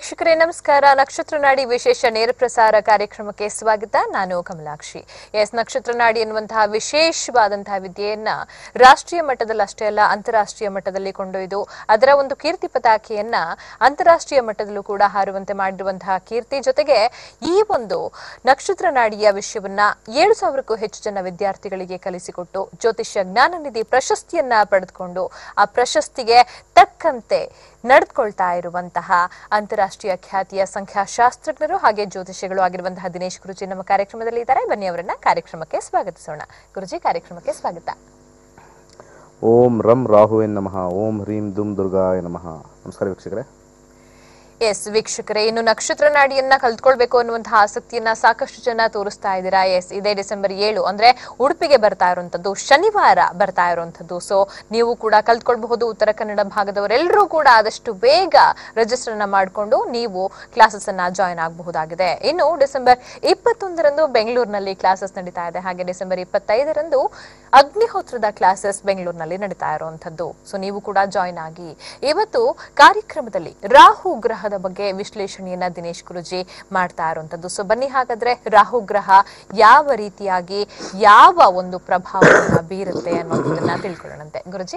ವೀಕ್ಷಕರೇ ನಮಸ್ಕಾರ ನಕ್ಷತ್ರ ನಾಡಿ ವಿಶೇಷ ನೇರ ಪ್ರಸಾರ ಕಾರ್ಯಕ್ರಮಕ್ಕೆ ಸ್ವಾಗತ ನಾನು ಕಮಲಾಕ್ಷಿ ಎಸ್ ನಕ್ಷತ್ರ ನಾಡಿ ಎನ್ನುವಂತಹ ವಿಶೇಷವಾದಂತಹ ವಿದ್ಯೆಯನ್ನ ರಾಷ್ಟ್ರೀಯ ಮಟ್ಟದಲ್ಲಿ ಅಷ್ಟೇ ಅಲ್ಲ ಅಂತಾರಾಷ್ಟ್ರೀಯ ಮಟ್ಟದಲ್ಲಿ ಕೊಂಡೊಯ್ದು ಅದರ ಒಂದು ಕೀರ್ತಿ ಪತಾಕೆಯನ್ನ ಅಂತಾರಾಷ್ಟ್ರೀಯ ಮಟ್ಟದಲ್ಲೂ ಕೂಡ ಹಾರುವಂತೆ ಮಾಡಿರುವಂತಹ ಕೀರ್ತಿ ಜೊತೆಗೆ ಈ ಒಂದು ನಕ್ಷತ್ರ ನಾಡಿಯ ವಿಷಯವನ್ನ ಏಳು ಸಾವಿರಕ್ಕೂ ಹೆಚ್ಚು ಜನ ವಿದ್ಯಾರ್ಥಿಗಳಿಗೆ ಕಲಿಸಿಕೊಟ್ಟು ಜ್ಯೋತಿಷ್ಯ ಜ್ಞಾನ ನಿಧಿ ಪ್ರಶಸ್ತಿಯನ್ನ ಪಡೆದುಕೊಂಡು ಆ ಪ್ರಶಸ್ತಿಗೆ ತಕ್ಕಂತೆ ನಡೆದುಕೊಳ್ತಾ ಇರುವಂತಹ ಅಂತಾರಾಷ್ಟ್ರೀಯ ಖ್ಯಾತಿಯ ಸಂಖ್ಯಾಶಾಸ್ತ್ರಜ್ಞರು ಹಾಗೆ ಜ್ಯೋತಿಷಿಗಳು ಆಗಿರುವಂತಹ ದಿನೇಶ್ ಗುರುಜಿ ನಮ್ಮ ಕಾರ್ಯಕ್ರಮದಲ್ಲಿ ಇದ್ದಾರೆ ಬನ್ನಿ ಅವರನ್ನ ಕಾರ್ಯಕ್ರಮಕ್ಕೆ ಸ್ವಾಗತಿಸೋಣ ಗುರುಜಿ ಕಾರ್ಯಕ್ರಮಕ್ಕೆ ಸ್ವಾಗತ ಓಂ ರಂ ರಾಹುವೆ ನಮಃ ಓಂ ಹ್ರೀಂ ದುಮ್ ದುರ್ಗಾಯ ನಮಃ ನಮಸ್ಕಾರ ವೀಕ್ಷಕರೇ ಎಸ್ ವೀಕ್ಷಕರೇ ಇನ್ನು ನಕ್ಷತ್ರ ನಾಡಿಯನ್ನ ಕಲ್ತ್ಕೊಳ್ಬೇಕು ಅನ್ನುವಂತಹ ಆಸಕ್ತಿಯನ್ನ ಸಾಕಷ್ಟು ಜನ ತೋರಿಸ್ತಾ ಇದ್ದೀರಾ ಎಸ್ ಇದೇ ಡಿಸೆಂಬರ್ ಏಳು ಅಂದ್ರೆ ಉಡುಪಿಗೆ ಬರ್ತಾ ಇರುವಂತದ್ದು ಶನಿವಾರ ಬರ್ತಾ ಇರುವಂತದ್ದು ಸೊ ನೀವು ಕೂಡ ಕಲ್ತ್ಕೊಳ್ಬಹುದು ಉತ್ತರ ಕನ್ನಡ ಭಾಗದವರೆಲ್ಲರೂ ಕೂಡ ಆದಷ್ಟು ಬೇಗ ರಿಜಿಸ್ಟರ್ ಅನ್ನ ಮಾಡಿಕೊಂಡು ನೀವು ಕ್ಲಾಸಸ್ ಅನ್ನ ಜಾಯಿನ್ ಆಗಬಹುದಾಗಿದೆ ಇನ್ನು ಡಿಸೆಂಬರ್ ಇಪ್ಪತ್ತೊಂದರಂದು ಬೆಂಗಳೂರಿನಲ್ಲಿ ಕ್ಲಾಸಸ್ ನಡೀತಾ ಇದೆ ಹಾಗೆ ಡಿಸೆಂಬರ್ ಇಪ್ಪತ್ತೈದರಂದು ಅಗ್ನಿಹೋತ್ರದ ಕ್ಲಾಸಸ್ ಬೆಂಗಳೂರಿನಲ್ಲಿ ನಡೀತಾ ಇರುವಂತದ್ದು ಸೊ ನೀವು ಕೂಡ ಜಾಯಿನ್ ಆಗಿ ಇವತ್ತು ಕಾರ್ಯಕ್ರಮದಲ್ಲಿ ರಾಹು ಗ್ರಹದ ಬಗ್ಗೆ ವಿಶ್ಲೇಷಣೆಯನ್ನ ದಿನೇಶ್ ಗುರುಜಿ ಮಾಡ್ತಾ ಇರುವಂತದ್ದು ಸೊ ಬನ್ನಿ ಹಾಗಾದ್ರೆ ರಾಹು ಗ್ರಹ ಯಾವ ರೀತಿಯಾಗಿ ಯಾವ ಒಂದು ಪ್ರಭಾವವನ್ನ ಬೀರುತ್ತೆ ಅನ್ನೋದನ್ನ ತಿಳ್ಕೊಳ್ಳೋಣಂತೆ ಗುರುಜಿ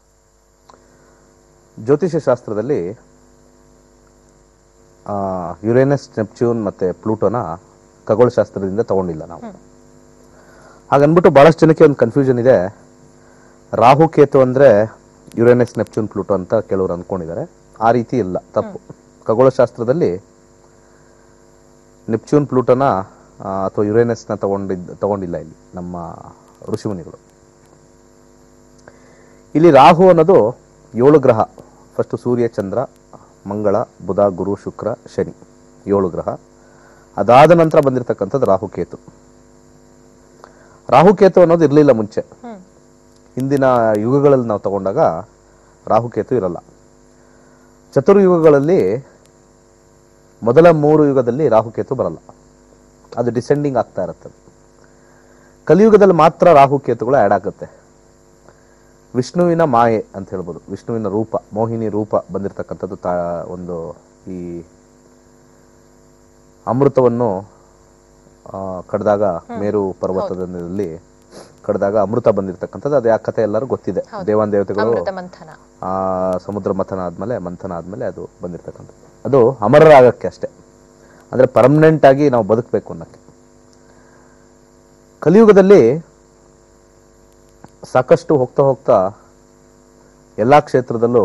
ಜ್ಯೋತಿಷ್ಯ ಶಾಸ್ತ್ರದಲ್ಲಿ ಆ, ಯುರೇನಸ್ ನೆಪ್ಚ್ಯೂನ್ ಮತ್ತೆ ಪ್ಲೂಟೋನ ಖಗೋಳ ಶಾಸ್ತ್ರದಿಂದ ತಗೊಂಡಿಲ್ಲ ನಾವು ಹಾಗನ್ಬಿಟ್ಟು ಬಹಳಷ್ಟು ಜನಕ್ಕೆ ಒಂದು ಕನ್ಫ್ಯೂಷನ್ ಇದೆ ರಾಹು ಕೇತು ಅಂದ್ರೆ ಯುರೇನಸ್ ನೆಪ್ಚ್ಯೂನ್ ಪ್ಲೂಟೋ ಅಂತ ಕೆಲವರು ಅನ್ಕೊಂಡಿದ್ದಾರೆ ಆ ರೀತಿ ಇಲ್ಲ ತಪ್ಪು ಖಗೋಳ ಶಾಸ್ತ್ರದಲ್ಲಿ ನೆಪ್ಚ್ಯೂನ್ ಪ್ಲೂಟೋನ ಆ, ಅಥವಾ ಯುರೇನಸ್ನ ತಗೊಂಡಿದ್ದ ತಗೊಂಡಿಲ್ಲ ಇಲ್ಲಿ ನಮ್ಮ ಋಷಿಮುನಿಗಳು ಇಲ್ಲಿ ರಾಹು ಅನ್ನೋದು ಏಳು ಗ್ರಹ ಫಸ್ಟ್ ಸೂರ್ಯ ಚಂದ್ರ ಮಂಗಳ ಬುಧ ಗುರು ಶುಕ್ರ ಶನಿ ಏಳು ಗ್ರಹ ಅದಾದ ನಂತರ ಬಂದಿರತಕ್ಕಂಥದ್ದು ರಾಹುಕೇತು ರಾಹುಕೇತು ಅನ್ನೋದು ಇರಲಿಲ್ಲ ಮುಂಚೆ ಹ್ಮ್ ಹಿಂದಿನ ಯುಗಗಳಲ್ಲಿ ನಾವು ತಗೊಂಡಾಗ ರಾಹುಕೇತು ಇರಲ್ಲ ಚತುರ್ಯುಗಗಳಲ್ಲಿ ಮೊದಲ ಮೂರು ಯುಗದಲ್ಲಿ ರಾಹುಕೇತು ಬರಲ್ಲ ಅದು ಡಿಸೆಂಡಿಂಗ್ ಆಗ್ತಾ ಇರುತ್ತೆ ಕಲಿಯುಗದಲ್ಲಿ ಮಾತ್ರ ರಾಹುಕೇತುಗಳು ಆ್ಯಡ್ ಆಗುತ್ತೆ ವಿಷ್ಣುವಿನ ಮಾಯೆ ಅಂತ ಹೇಳ್ಬೋದು ವಿಷ್ಣುವಿನ ರೂಪ ಮೋಹಿನಿ ರೂಪ ಬಂದಿರತಕ್ಕಂಥದ್ದು ತಾ ಒಂದು ಈ ಅಮೃತವನ್ನು ಆ, ಕಡ್ದಾಗ ಮೇರು ಪರ್ವತದಲ್ಲಿ ಕಡ್ದಾಗ ಅಮೃತ ಬಂದಿರತಕ್ಕಂಥದ್ದು ಅದೇ ಆ ಕಥೆ ಎಲ್ಲರೂ ಗೊತ್ತಿದೆ ದೇವಾನ್ ದೇವತೆಗಳು ಅಮೃತ ಮಂಥನ ಆ ಸಮುದ್ರ ಮಥನ ಆದ್ಮೇಲೆ ಮಂಥನ ಆದ್ಮೇಲೆ ಅದು ಬಂದಿರತಕ್ಕಂಥದ್ದು ಅದು ಅಮರರಾಗಕ್ಕೆ ಅಷ್ಟೇ ಅಂದ್ರೆ ಪರ್ಮನೆಂಟ್ ಆಗಿ ನಾವು ಬದುಕಬೇಕು ಅನ್ನಕ್ಕೆ ಕಲಿಯುಗದಲ್ಲಿ ಸಾಕಷ್ಟು ಹೋಗ್ತಾ ಹೋಗ್ತಾ ಎಲ್ಲಾ ಕ್ಷೇತ್ರದಲ್ಲೂ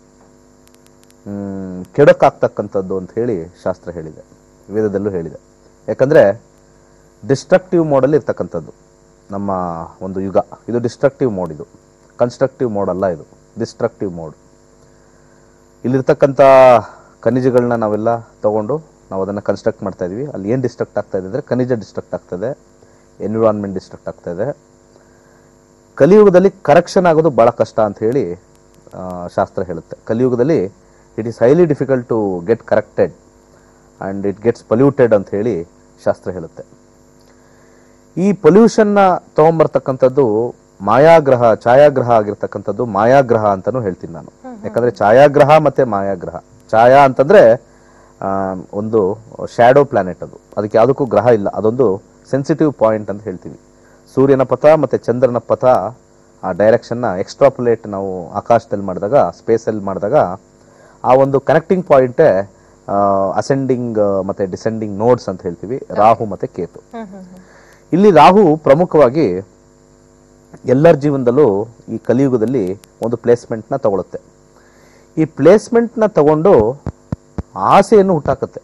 ಹ್ಮ್, ಕೆಡಕಾಗ್ತಕ್ಕಂಥದ್ದು ಅಂತ ಹೇಳಿ ಶಾಸ್ತ್ರ ಹೇಳಿದೆ ವೇದದಲ್ಲೂ ಹೇಳಿದೆ ಯಾಕಂದ್ರೆ ಡಿಸ್ಟ್ರಕ್ಟಿವ್ ಮೋಡಲ್ಲಿ ಇರ್ತಕ್ಕಂಥದ್ದು ನಮ್ಮ ಒಂದು ಯುಗ ಇದು ಡಿಸ್ಟ್ರಕ್ಟಿವ್ ಮೋಡ್ ಇದು ಕನ್ಸ್ಟ್ರಕ್ಟಿವ್ ಮೋಡ್ ಅಲ್ಲ ಇದು ಡಿಸ್ಟ್ರಕ್ಟಿವ್ ಮೋಡ್ ಇಲ್ಲಿರ್ತಕ್ಕಂಥ ಖನಿಜಗಳನ್ನ ನಾವೆಲ್ಲ ತಗೊಂಡು ನಾವು ಅದನ್ನು ಕನ್ಸ್ಟ್ರಕ್ಟ್ ಮಾಡ್ತಾ ಇದೀವಿ ಅಲ್ಲಿ ಏನು ಡಿಸ್ಟ್ರಕ್ಟ್ ಆಗ್ತಾ ಇದೆ ಅಂದರೆ ಖನಿಜ ಡಿಸ್ಟ್ರಕ್ಟ್ ಆಗ್ತದೆ ಎನ್ವಿರಾನ್ಮೆಂಟ್ ಡಿಸ್ಟ್ರಕ್ಟ್ ಆಗ್ತಾ ಇದೆ ಕಲಿಯುಗದಲ್ಲಿ ಕರೆಕ್ಷನ್ ಆಗೋದು ಬಹಳ ಕಷ್ಟ ಅಂತ ಹೇಳಿ ಆ, ಶಾಸ್ತ್ರ ಹೇಳುತ್ತೆ ಕಲಿಯುಗದಲ್ಲಿ it is highly difficult to get corrected and it gets polluted ಅಂತ ಹೇಳಿ ಶಾಸ್ತ್ರ ಹೇಳುತ್ತೆ ಈ ಪೊಲ್ಯೂಷನ್ನ ತಗೊಂಬರ್ತಕ್ಕಂಥದ್ದು ಮಾಯಾಗ್ರಹ ಛಾಯಾಗ್ರಹ ಆಗಿರ್ತಕ್ಕಂಥದ್ದು ಮಾಯಾಗ್ರಹ ಅಂತಾನು ಹೇಳ್ತೀನಿ ನಾನು ಯಾಕಂದ್ರೆ ಛಾಯಾಗ್ರಹ ಮತ್ತೆ ಮಾಯಾಗ್ರಹ ಛಾಯಾ ಅಂತಂದ್ರೆ ಆ, ಒಂದು ಶ್ಯಾಡೋ ಪ್ಲಾನೆಟ್ ಅದು ಅದಕ್ಕೆ ಯಾವುದಕ್ಕೂ ಗ್ರಹ ಇಲ್ಲ ಅದೊಂದು ಸೆನ್ಸಿಟಿವ್ ಪಾಯಿಂಟ್ ಅಂತ ಹೇಳ್ತೀವಿ ಸೂರ್ಯನ ಪಥ ಮತ್ತೆ ಚಂದ್ರನ ಪಥ ಆ ಡೈರೆಕ್ಷನ್ನ ಎಕ್ಸ್ಟ್ರಾಪುಲೇಟ್ ನಾವು ಆಕಾಶದಲ್ಲಿ ಮಾಡಿದಾಗ ಸ್ಪೇಸಲ್ಲಿ ಮಾಡಿದಾಗ ಆ ಒಂದು ಕನೆಕ್ಟಿಂಗ್ ಪಾಯಿಂಟೇ ಅಸೆಂಡಿಂಗ್ ಮತ್ತೆ ಡಿಸೆಂಡಿಂಗ್ ನೋಡ್ಸ್ ಅಂತ ಹೇಳ್ತೀವಿ ರಾಹು ಮತ್ತೆ ಕೇತು ಹ್ಮ್ ಹ್ಮ್ ಹ್ಮ್ ಇಲ್ಲಿ ರಾಹು ಪ್ರಮುಖವಾಗಿ ಎಲ್ಲರ ಜೀವನದಲ್ಲೂ ಈ ಕಲಿಯುಗದಲ್ಲಿ ಒಂದು ಪ್ಲೇಸ್ಮೆಂಟ್ನ ತಗೊಳುತ್ತೆ ಈ ಪ್ಲೇಸ್ಮೆಂಟ್ನ ತಗೊಂಡು ಆಸೆಯನ್ನು ಹುಟ್ಟಾಕತ್ತೆ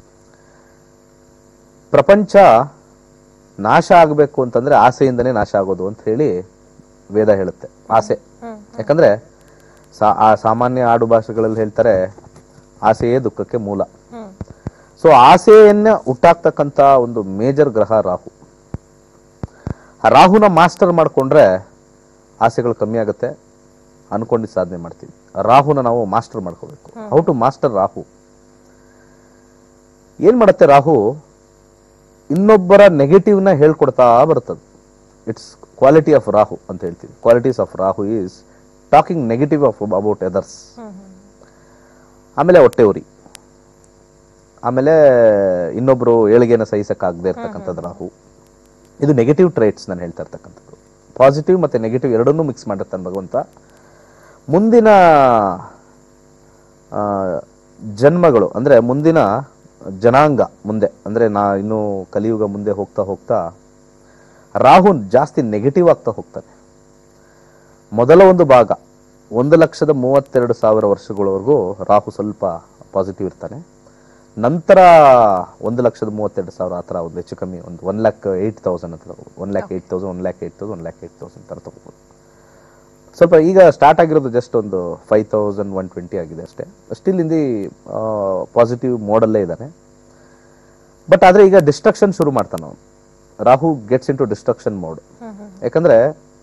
ಪ್ರಪಂಚ ನಾಶ ಆಗಬೇಕು ಅಂತಂದ್ರೆ ಆಸೆಯಿಂದನೇ ನಾಶ ಆಗೋದು ಅಂತ ಹೇಳಿ ವೇದ ಹೇಳುತ್ತೆ ಆಸೆ ಹ್ಮ್ ಯಾಕಂದ್ರೆ ಸಾ ಆ ಸಾಮಾನ್ಯ ಆಡು ಭಾಷೆಗಳಲ್ಲಿ ಹೇಳ್ತಾರೆ ಆಸೆಯೇ ದುಃಖಕ್ಕೆ ಮೂಲ ಹ್ಮ್ ಸೊ ಆಸೆಯನ್ನ ಹುಟ್ಟಾಕ್ತಕ್ಕಂಥ ಒಂದು ಮೇಜರ್ ಗ್ರಹ ರಾಹು ಆ ರಾಹುನ ಮಾಸ್ಟರ್ ಮಾಡ್ಕೊಂಡ್ರೆ ಆಸೆಗಳು ಕಮ್ಮಿ ಆಗುತ್ತೆ ಅನ್ಕೊಂಡು ಸಾಧನೆ ಮಾಡ್ತೀವಿ ರಾಹುನ ನಾವು ಮಾಸ್ಟರ್ ಮಾಡ್ಕೋಬೇಕು ಹೌ ಟು ಮಾಸ್ಟರ್ ರಾಹು ಏನ್ ಮಾಡುತ್ತೆ ರಾಹು ಇನ್ನೊಬ್ಬರ ನೆಗೆಟಿವ್ನ ಹೇಳ್ಕೊಡ್ತಾ ಬರ್ತದೆ ಇಟ್ಸ್ ಕ್ವಾಲಿಟಿ ಆಫ್ ರಾಹು ಅಂತ ಹೇಳ್ತೀವಿ qualities of Rahu is talking negative of about others hmm hmm ಆಮೇಲೆ ಹೊಟ್ಟೆ ಉರಿ ಆಮೇಲೆ ಇನ್ನೊಬ್ರು ಏಳಿಗೆನ ಸಹಿಸಕ್ಕಾಗದೇ ಇರ್ತಕ್ಕಂಥದ್ದು ರಾಹು ಇದು ನೆಗೆಟಿವ್ ಟ್ರೇಟ್ಸ್ ನಾನು ಹೇಳ್ತಾ ಇರ್ತಕ್ಕಂಥದ್ದು ಪಾಸಿಟಿವ್ ಮತ್ತೆ ನೆಗೆಟಿವ್ ಎರಡನ್ನೂ ಮಿಕ್ಸ್ ಮಾಡಿರ್ತಾನೆ ಭಗವಂತ ಮುಂದಿನ ಆ, ಜನ್ಮಗಳು ಅಂದ್ರೆ ಮುಂದಿನ ಜನಾಂಗ ಮುಂದೆ ಅಂದ್ರೆ ನಾ ಇನ್ನು ಕಲಿಯುಗ ಮುಂದೆ ಹೋಗ್ತಾ ಹೋಗ್ತಾ ರಾಹು ಜಾಸ್ತಿ ನೆಗೆಟಿವ್ ಆಗ್ತಾ ಹೋಗ್ತಾನೆ ಮೊದಲ ಒಂದು ಭಾಗ ಒಂದು ಲಕ್ಷದ ಮೂವತ್ತೆರಡು ಸಾವಿರ ವರ್ಷಗಳವರೆಗೂ ರಾಹು ಸ್ವಲ್ಪ ಪಾಸಿಟಿವ್ ಇರ್ತಾನೆ ನಂತರ ಒಂದು ಲಕ್ಷದ ಮೂವತ್ತೆರಡು ಸಾವಿರ ಆ ಥರ ಒಂದು ಹೆಚ್ಚು ಕಮ್ಮಿ ಒಂದು ಒನ್ ಲ್ಯಾಕ್ ಏಯ್ಟ್ ತೌಸಂಡ್ ಹತ್ರ one lakh eight thousand one lakh eight thousand one lakh eight thousand ಥರ ತಗೋಬೋದು ಸ್ವಲ್ಪ ಈಗ ಸ್ಟಾರ್ಟ್ ಆಗಿರೋದು ಜಸ್ಟ್ ಒಂದು ಫೈವ್ ತೌಸಂಡ್ ಒನ್ ಟ್ವೆಂಟಿ ಆಗಿದೆ ಅಷ್ಟೇ ಸ್ಟಿಲ್ ಇಂದಿ ಪಾಸಿಟಿವ್ ಮೋಡಲ್ಲೇ ಇದ್ದಾನೆ ಬಟ್ ಆದರೆ ಈಗ ಡಿಸ್ಟ್ರಕ್ಷನ್ ಶುರು ಮಾಡ್ತಾನೆ ಅವನು Rahu gets into destruction mode ಯಾಕಂದ್ರೆ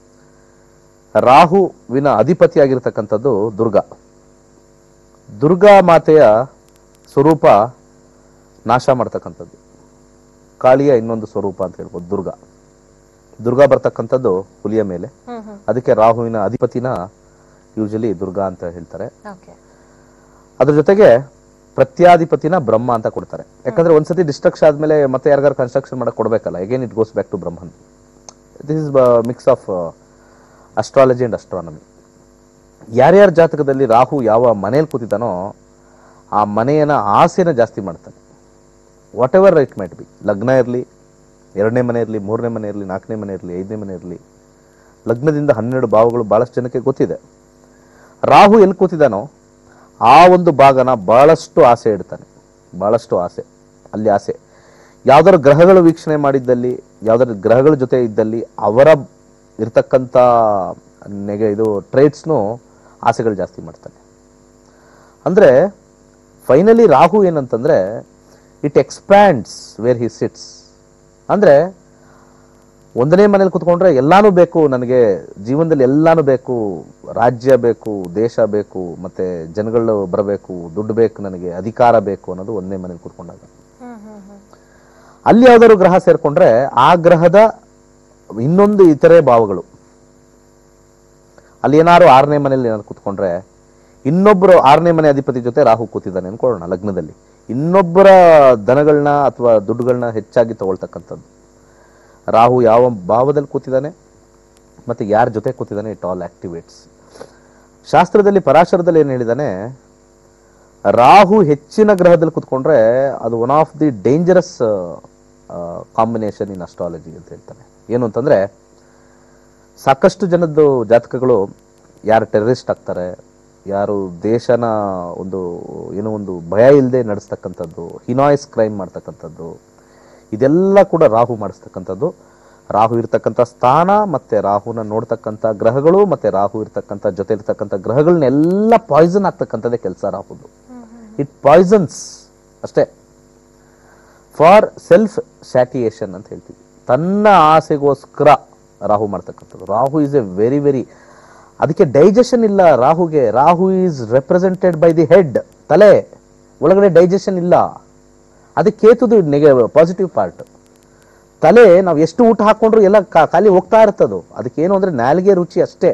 ರಾಹುವಿನ ಅಧಿಪತಿಯಾಗಿರ್ತಕ್ಕಂಥದ್ದು ದುರ್ಗಾ ದುರ್ಗಾ ಮಾತೆಯ ಸ್ವರೂಪ ನಾಶ ಮಾಡ್ತಕ್ಕಂಥದ್ದು ಕಾಳಿಯ ಇನ್ನೊಂದು ಸ್ವರೂಪ ಅಂತ ಹೇಳ್ಬೋದು ದುರ್ಗಾ ದುರ್ಗಾ ಬರ್ತಕ್ಕಂಥದ್ದು ಹುಲಿಯ ಮೇಲೆ ಹ್ಮ್ ಹ್ಮ್ ಅದಕ್ಕೆ ರಾಹುವಿನ ಅಧಿಪತಿನ ಯೂಶಲಿ ದುರ್ಗಾ ಅಂತ ಹೇಳ್ತಾರೆ ಓಕೆ ಅದ್ರ ಜೊತೆಗೆ ಪ್ರತ್ಯಾಧಿಪತಿನ ಬ್ರಹ್ಮ ಅಂತ ಕೊಡ್ತಾರೆ ಯಾಕಂದ್ರೆ ಒಂದ್ಸತಿ ಡಿಸ್ಟ್ರಕ್ಷನ್ ಆದ್ಮೇಲೆ ಮತ್ತೆ ಯಾರಿಗಾರು ಕನ್ಸ್ಟ್ರಕ್ಷನ್ ಮಾಡಕ್ ಕೊಡ್ಬೇಕಲ್ಲ again it goes back to Brahman this is mix of astrology and astronomy ಯಾರ್ಯಾರ ಜಾತಕದಲ್ಲಿ ರಾಹು ಯಾವ ಮನೇಲಿ ಕೂತಿದ್ದಾನೋ ಆ ಮನೆಯನ್ನ ಆಸೆನ ಜಾಸ್ತಿ ಮಾಡ್ತಾನೆ whatever it might be ಲಗ್ನ ಇರಲಿ ಎರಡನೇ ಮನೆ ಇರಲಿ ಮೂರನೇ ಮನೆ ಇರಲಿ ನಾಲ್ಕನೇ ಮನೆ ಇರಲಿ ಐದನೇ ಮನೆ ಇರಲಿ ಲಗ್ನದಿಂದ ಹನ್ನೆರಡು ಭಾವಗಳು ಬಹಳಷ್ಟು ಜನಕ್ಕೆ ಗೊತ್ತಿದೆ ರಾಹು ಎಲ್ಲಿ ಕೂತಿದ್ದಾನೋ ಆ ಒಂದು ಭಾಗನ ಬಹಳಷ್ಟು ಆಸೆ ಇಡ್ತಾನೆ ಬಹಳಷ್ಟು ಆಸೆ ಅಲ್ಲಿ ಆಸೆ ಯಾವ್ದಾದ್ರು ಗ್ರಹಗಳು ವೀಕ್ಷಣೆ ಮಾಡಿದ್ದಲ್ಲಿ ಯಾವ್ದಾದ್ರು ಗ್ರಹಗಳ ಜೊತೆ ಇದ್ದಲ್ಲಿ ಅವರ ಇರ್ತಕ್ಕಂಥ ನೆಗೆ ಇದು ಟ್ರೇಟ್ಸ್ನು ಆಸೆಗಳು ಜಾಸ್ತಿ ಮಾಡ್ತಾನೆ ಅಂದ್ರೆ ಫೈನಲಿ ರಾಹು ಏನಂತಂದ್ರೆ it expands where he sits ಅಂದ್ರೆ ಒಂದನೇ ಮನೇಲಿ ಕುತ್ಕೊಂಡ್ರೆ ಎಲ್ಲಾನು ಬೇಕು ನನಗೆ ಜೀವನದಲ್ಲಿ ಎಲ್ಲಾನು ಬೇಕು ರಾಜ್ಯ ಬೇಕು ದೇಶ ಬೇಕು ಮತ್ತೆ ಜನಗಳು ಬರಬೇಕು ದುಡ್ಡು ಬೇಕು ನನಗೆ ಅಧಿಕಾರ ಬೇಕು ಅನ್ನೋದು ಒಂದನೇ ಮನೇಲಿ ಕುತ್ಕೊಂಡಾಗ ಹ್ಮ್ ಹ್ಮ್ ಹ್ಮ್ ಅಲ್ಲಿ ಯಾವ್ದಾದ್ರು ಗ್ರಹ ಸೇರ್ಕೊಂಡ್ರೆ ಆ ಗ್ರಹದ ಇನ್ನೊಂದು ಇತರೆ ಭಾವಗಳು ಅಲ್ಲಿ ಏನಾದ್ರು ಆರನೇ ಮನೇಲಿ ಏನಾದ್ರು ಕುತ್ಕೊಂಡ್ರೆ ಇನ್ನೊಬ್ಬರು ಆರನೇ ಮನೆ ಅಧಿಪತಿ ಜೊತೆ ರಾಹು ಕೂತಿದ್ದಾನೆ ಅನ್ಕೊಳ್ಳೋಣ ಲಗ್ನದಲ್ಲಿ ಇನ್ನೊಬ್ಬರ ದನಗಳನ್ನ ಅಥವಾ ದುಡ್ಡುಗಳನ್ನ ಹೆಚ್ಚಾಗಿ ತಗೊಳ್ತಕ್ಕಂಥದ್ದು ರಾಹು ಯಾವ ಭಾವದಲ್ಲಿ ಕೂತಿದ್ದಾನೆ ಮತ್ತೆ ಯಾರ ಜೊತೆ ಕೂತಿದ್ದಾನೆ ಇಟ್ ಆಲ್ ಆಕ್ಟಿವೇಟ್ಸ್ ಶಾಸ್ತ್ರದಲ್ಲಿ ಪರಾಶರದಲ್ಲಿ ಏನು ಹೇಳಿದಾನೆ ರಾಹು ಹೆಚ್ಚಿನ ಗ್ರಹದಲ್ಲಿ ಕುತ್ಕೊಂಡ್ರೆ ಅದು one of the dangerous combination in astrology ಅಂತ ಹೇಳ್ತಾನೆ ಏನು ಅಂತಂದ್ರೆ ಸಾಕಷ್ಟು ಜನದ್ದು ಜಾತಕಗಳು ಯಾರು ಟೆರರಿಸ್ಟ್ ಆಗ್ತಾರೆ ಯಾರು ದೇಶನ ಒಂದು ಏನೋ ಒಂದು ಭಯ ಇಲ್ಲದೆ ನಡೆಸ್ತಕ್ಕಂಥದ್ದು ಹಿನಾಯ್ಸ್ ಕ್ರೈಮ್ ಮಾಡ್ತಕ್ಕಂಥದ್ದು ಇದೆಲ್ಲ ಕೂಡ ರಾಹು ಮಾಡಿಸ್ತಕ್ಕಂಥದ್ದು ರಾಹು ಇರ್ತಕ್ಕಂಥ ಸ್ಥಾನ ಮತ್ತೆ ರಾಹುನ ನೋಡ್ತಕ್ಕಂಥ ಗ್ರಹಗಳು ಮತ್ತೆ ರಾಹು ಇರ್ತಕ್ಕಂಥ ಜೊತೆ ಇರ್ತಕ್ಕಂಥ ಗ್ರಹಗಳನ್ನೆಲ್ಲ ಪಾಯ್ಸನ್ ಆಗ್ತಕ್ಕಂಥದ್ದೇ ಕೆಲಸ ರಾಹುದು ಇಟ್ ಪಾಯ್ಸನ್ಸ್ ಅಷ್ಟೇ ಫಾರ್ ಸೆಲ್ಫ್ ಸ್ಯಾಟಿಯೇಷನ್ ಅಂತ ಹೇಳ್ತೀವಿ ತನ್ನ ಆಸೆಗೋಸ್ಕರ ರಾಹು ಮಾಡ್ತಕ್ಕಂಥದ್ದು Rahu is a very very ಅದಕ್ಕೆ ಡೈಜೆಷನ್ ಇಲ್ಲ ರಾಹುಗೆ Rahu is represented by the head ತಲೆ ಒಳಗಡೆ ಡೈಜೆಷನ್ ಇಲ್ಲ ಅದಕ್ಕೆ ಕೇತುದು ನೆಗೆ ಪಾಸಿಟಿವ್ ಪಾರ್ಟ್ ತಲೆ ನಾವು ಎಷ್ಟು ಊಟ ಹಾಕೊಂಡ್ರು ಎಲ್ಲ ಕಾ- ಖಾಲಿ ಹೋಗ್ತಾ ಇರ್ತದು ಅದಕ್ಕೆ ಏನು ಅಂದ್ರೆ ನಾಲ್ಗೆ ರುಚಿ ಅಷ್ಟೇ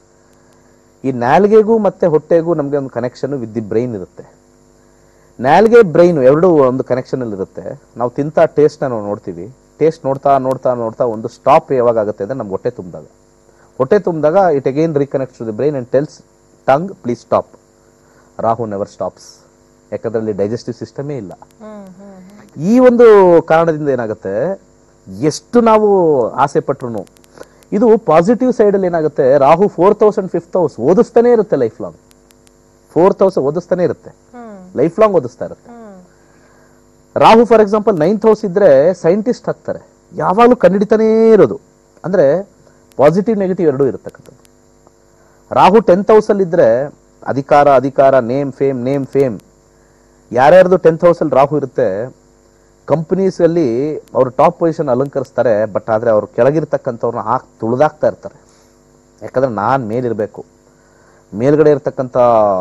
ಈ ನಾಲ್ಗೆಗೂ ಮತ್ತೆ ಹೊಟ್ಟೆಗೂ ನಮಗೆ ಒಂದು ಕನೆಕ್ಷನ್ ವಿತ್ ದಿ ಬ್ರೈನ್ ಇರುತ್ತೆ ನಾಲ್ಗೆ ಬ್ರೈನ್ ಎರಡೂ ಒಂದು ಕನೆಕ್ಷನ್ ಅಲ್ಲಿ ಇರುತ್ತೆ ನಾವು ತಿಂತ ಟೇಸ್ಟ್ ನಾವು ನೋಡ್ತೀವಿ ಟೇಸ್ಟ್ ನೋಡ್ತಾ ನೋಡ್ತಾ ನೋಡ್ತಾ ಒಂದು ಸ್ಟಾಪ್ ಯಾವಾಗ ಆಗುತ್ತೆ ಅಂದ್ರೆ ನಮ್ಗೆ ಹೊಟ್ಟೆ ತುಂಬಿದಾಗ ಹೊಟ್ಟೆ ತುಂಬಿದಾಗ it again reconnect to the brain and tells tongue please stop Rahu never stops ಯಾಕಂದ್ರೆ ಅಲ್ಲಿ ಡೈಜೆಸ್ಟಿವ್ ಸಿಸ್ಟಮೇ ಇಲ್ಲ ಹ್ಮ್ ಹ್ಮ್ ಹ್ಮ್ ಈ ಒಂದು ಕಾರಣದಿಂದ ಏನಾಗುತ್ತೆ ಎಷ್ಟು ನಾವು ಆಸೆ ಪಟ್ರು ಇದು ಪಾಸಿಟಿವ್ ಸೈಡಲ್ಲಿ ಏನಾಗುತ್ತೆ Rahu fourth house and fifth house ಓದಿಸ್ತಾನೆ ಇರುತ್ತೆ ಲೈಫ್ ಲಾಂಗ್ ಫೋರ್ತ್ ಹೌಸ್ ಓದಿಸ್ತಾನೆ ಇರುತ್ತೆ ಹ್ಮ್ ಲೈಫ್ ಲಾಂಗ್ ಓದಿಸ್ತಾ ಇರುತ್ತೆ hmm Rahu for example ninth house ಇದ್ರೆ ಸೈಂಟಿಸ್ಟ್ ಆಗ್ತಾರೆ ಯಾವಾಗಲೂ ಕಂಡಿಡಿತಾನೇ ಇರೋದು ಅಂದ್ರೆ ಪಾಸಿಟಿವ್ ನೆಗೆಟಿವ್ ಎರಡೂ ಇರತಕ್ಕಂಥದ್ದು ರಾಹು ಟೆಂತ್ ಹೌಸಲ್ಲಿ ಇದ್ರೆ ಅಧಿಕಾರ ಅಧಿಕಾರ ನೇಮ್ ಫೇಮ್ ನೇಮ್ ಫೇಮ್ ಯಾರ್ಯಾರ್ದು ಟೆಂತ್ ಹೌಸಲ್ಲಿ ರಾಹು ಇರುತ್ತೆ ಕಂಪನೀಸ್ ಅಲ್ಲಿ ಅವರು ಟಾಪ್ ಪೊಸಿಷನ್ ಅಲಂಕರಿಸ್ತಾರೆ ಬಟ್ ಆದ್ರೆ ಅವ್ರು ಕೆಳಗಿರ್ತಕ್ಕಂಥವ್ರನ್ನ ಹಾಕಿ ತುಳಿದಾಕ್ತಾ ಇರ್ತಾರೆ ಯಾಕಂದ್ರೆ ನಾನು ಮೇಲಿರಬೇಕು ಮೇಲ್ಗಡೆ ಇರ್ತಕ್ಕಂಥ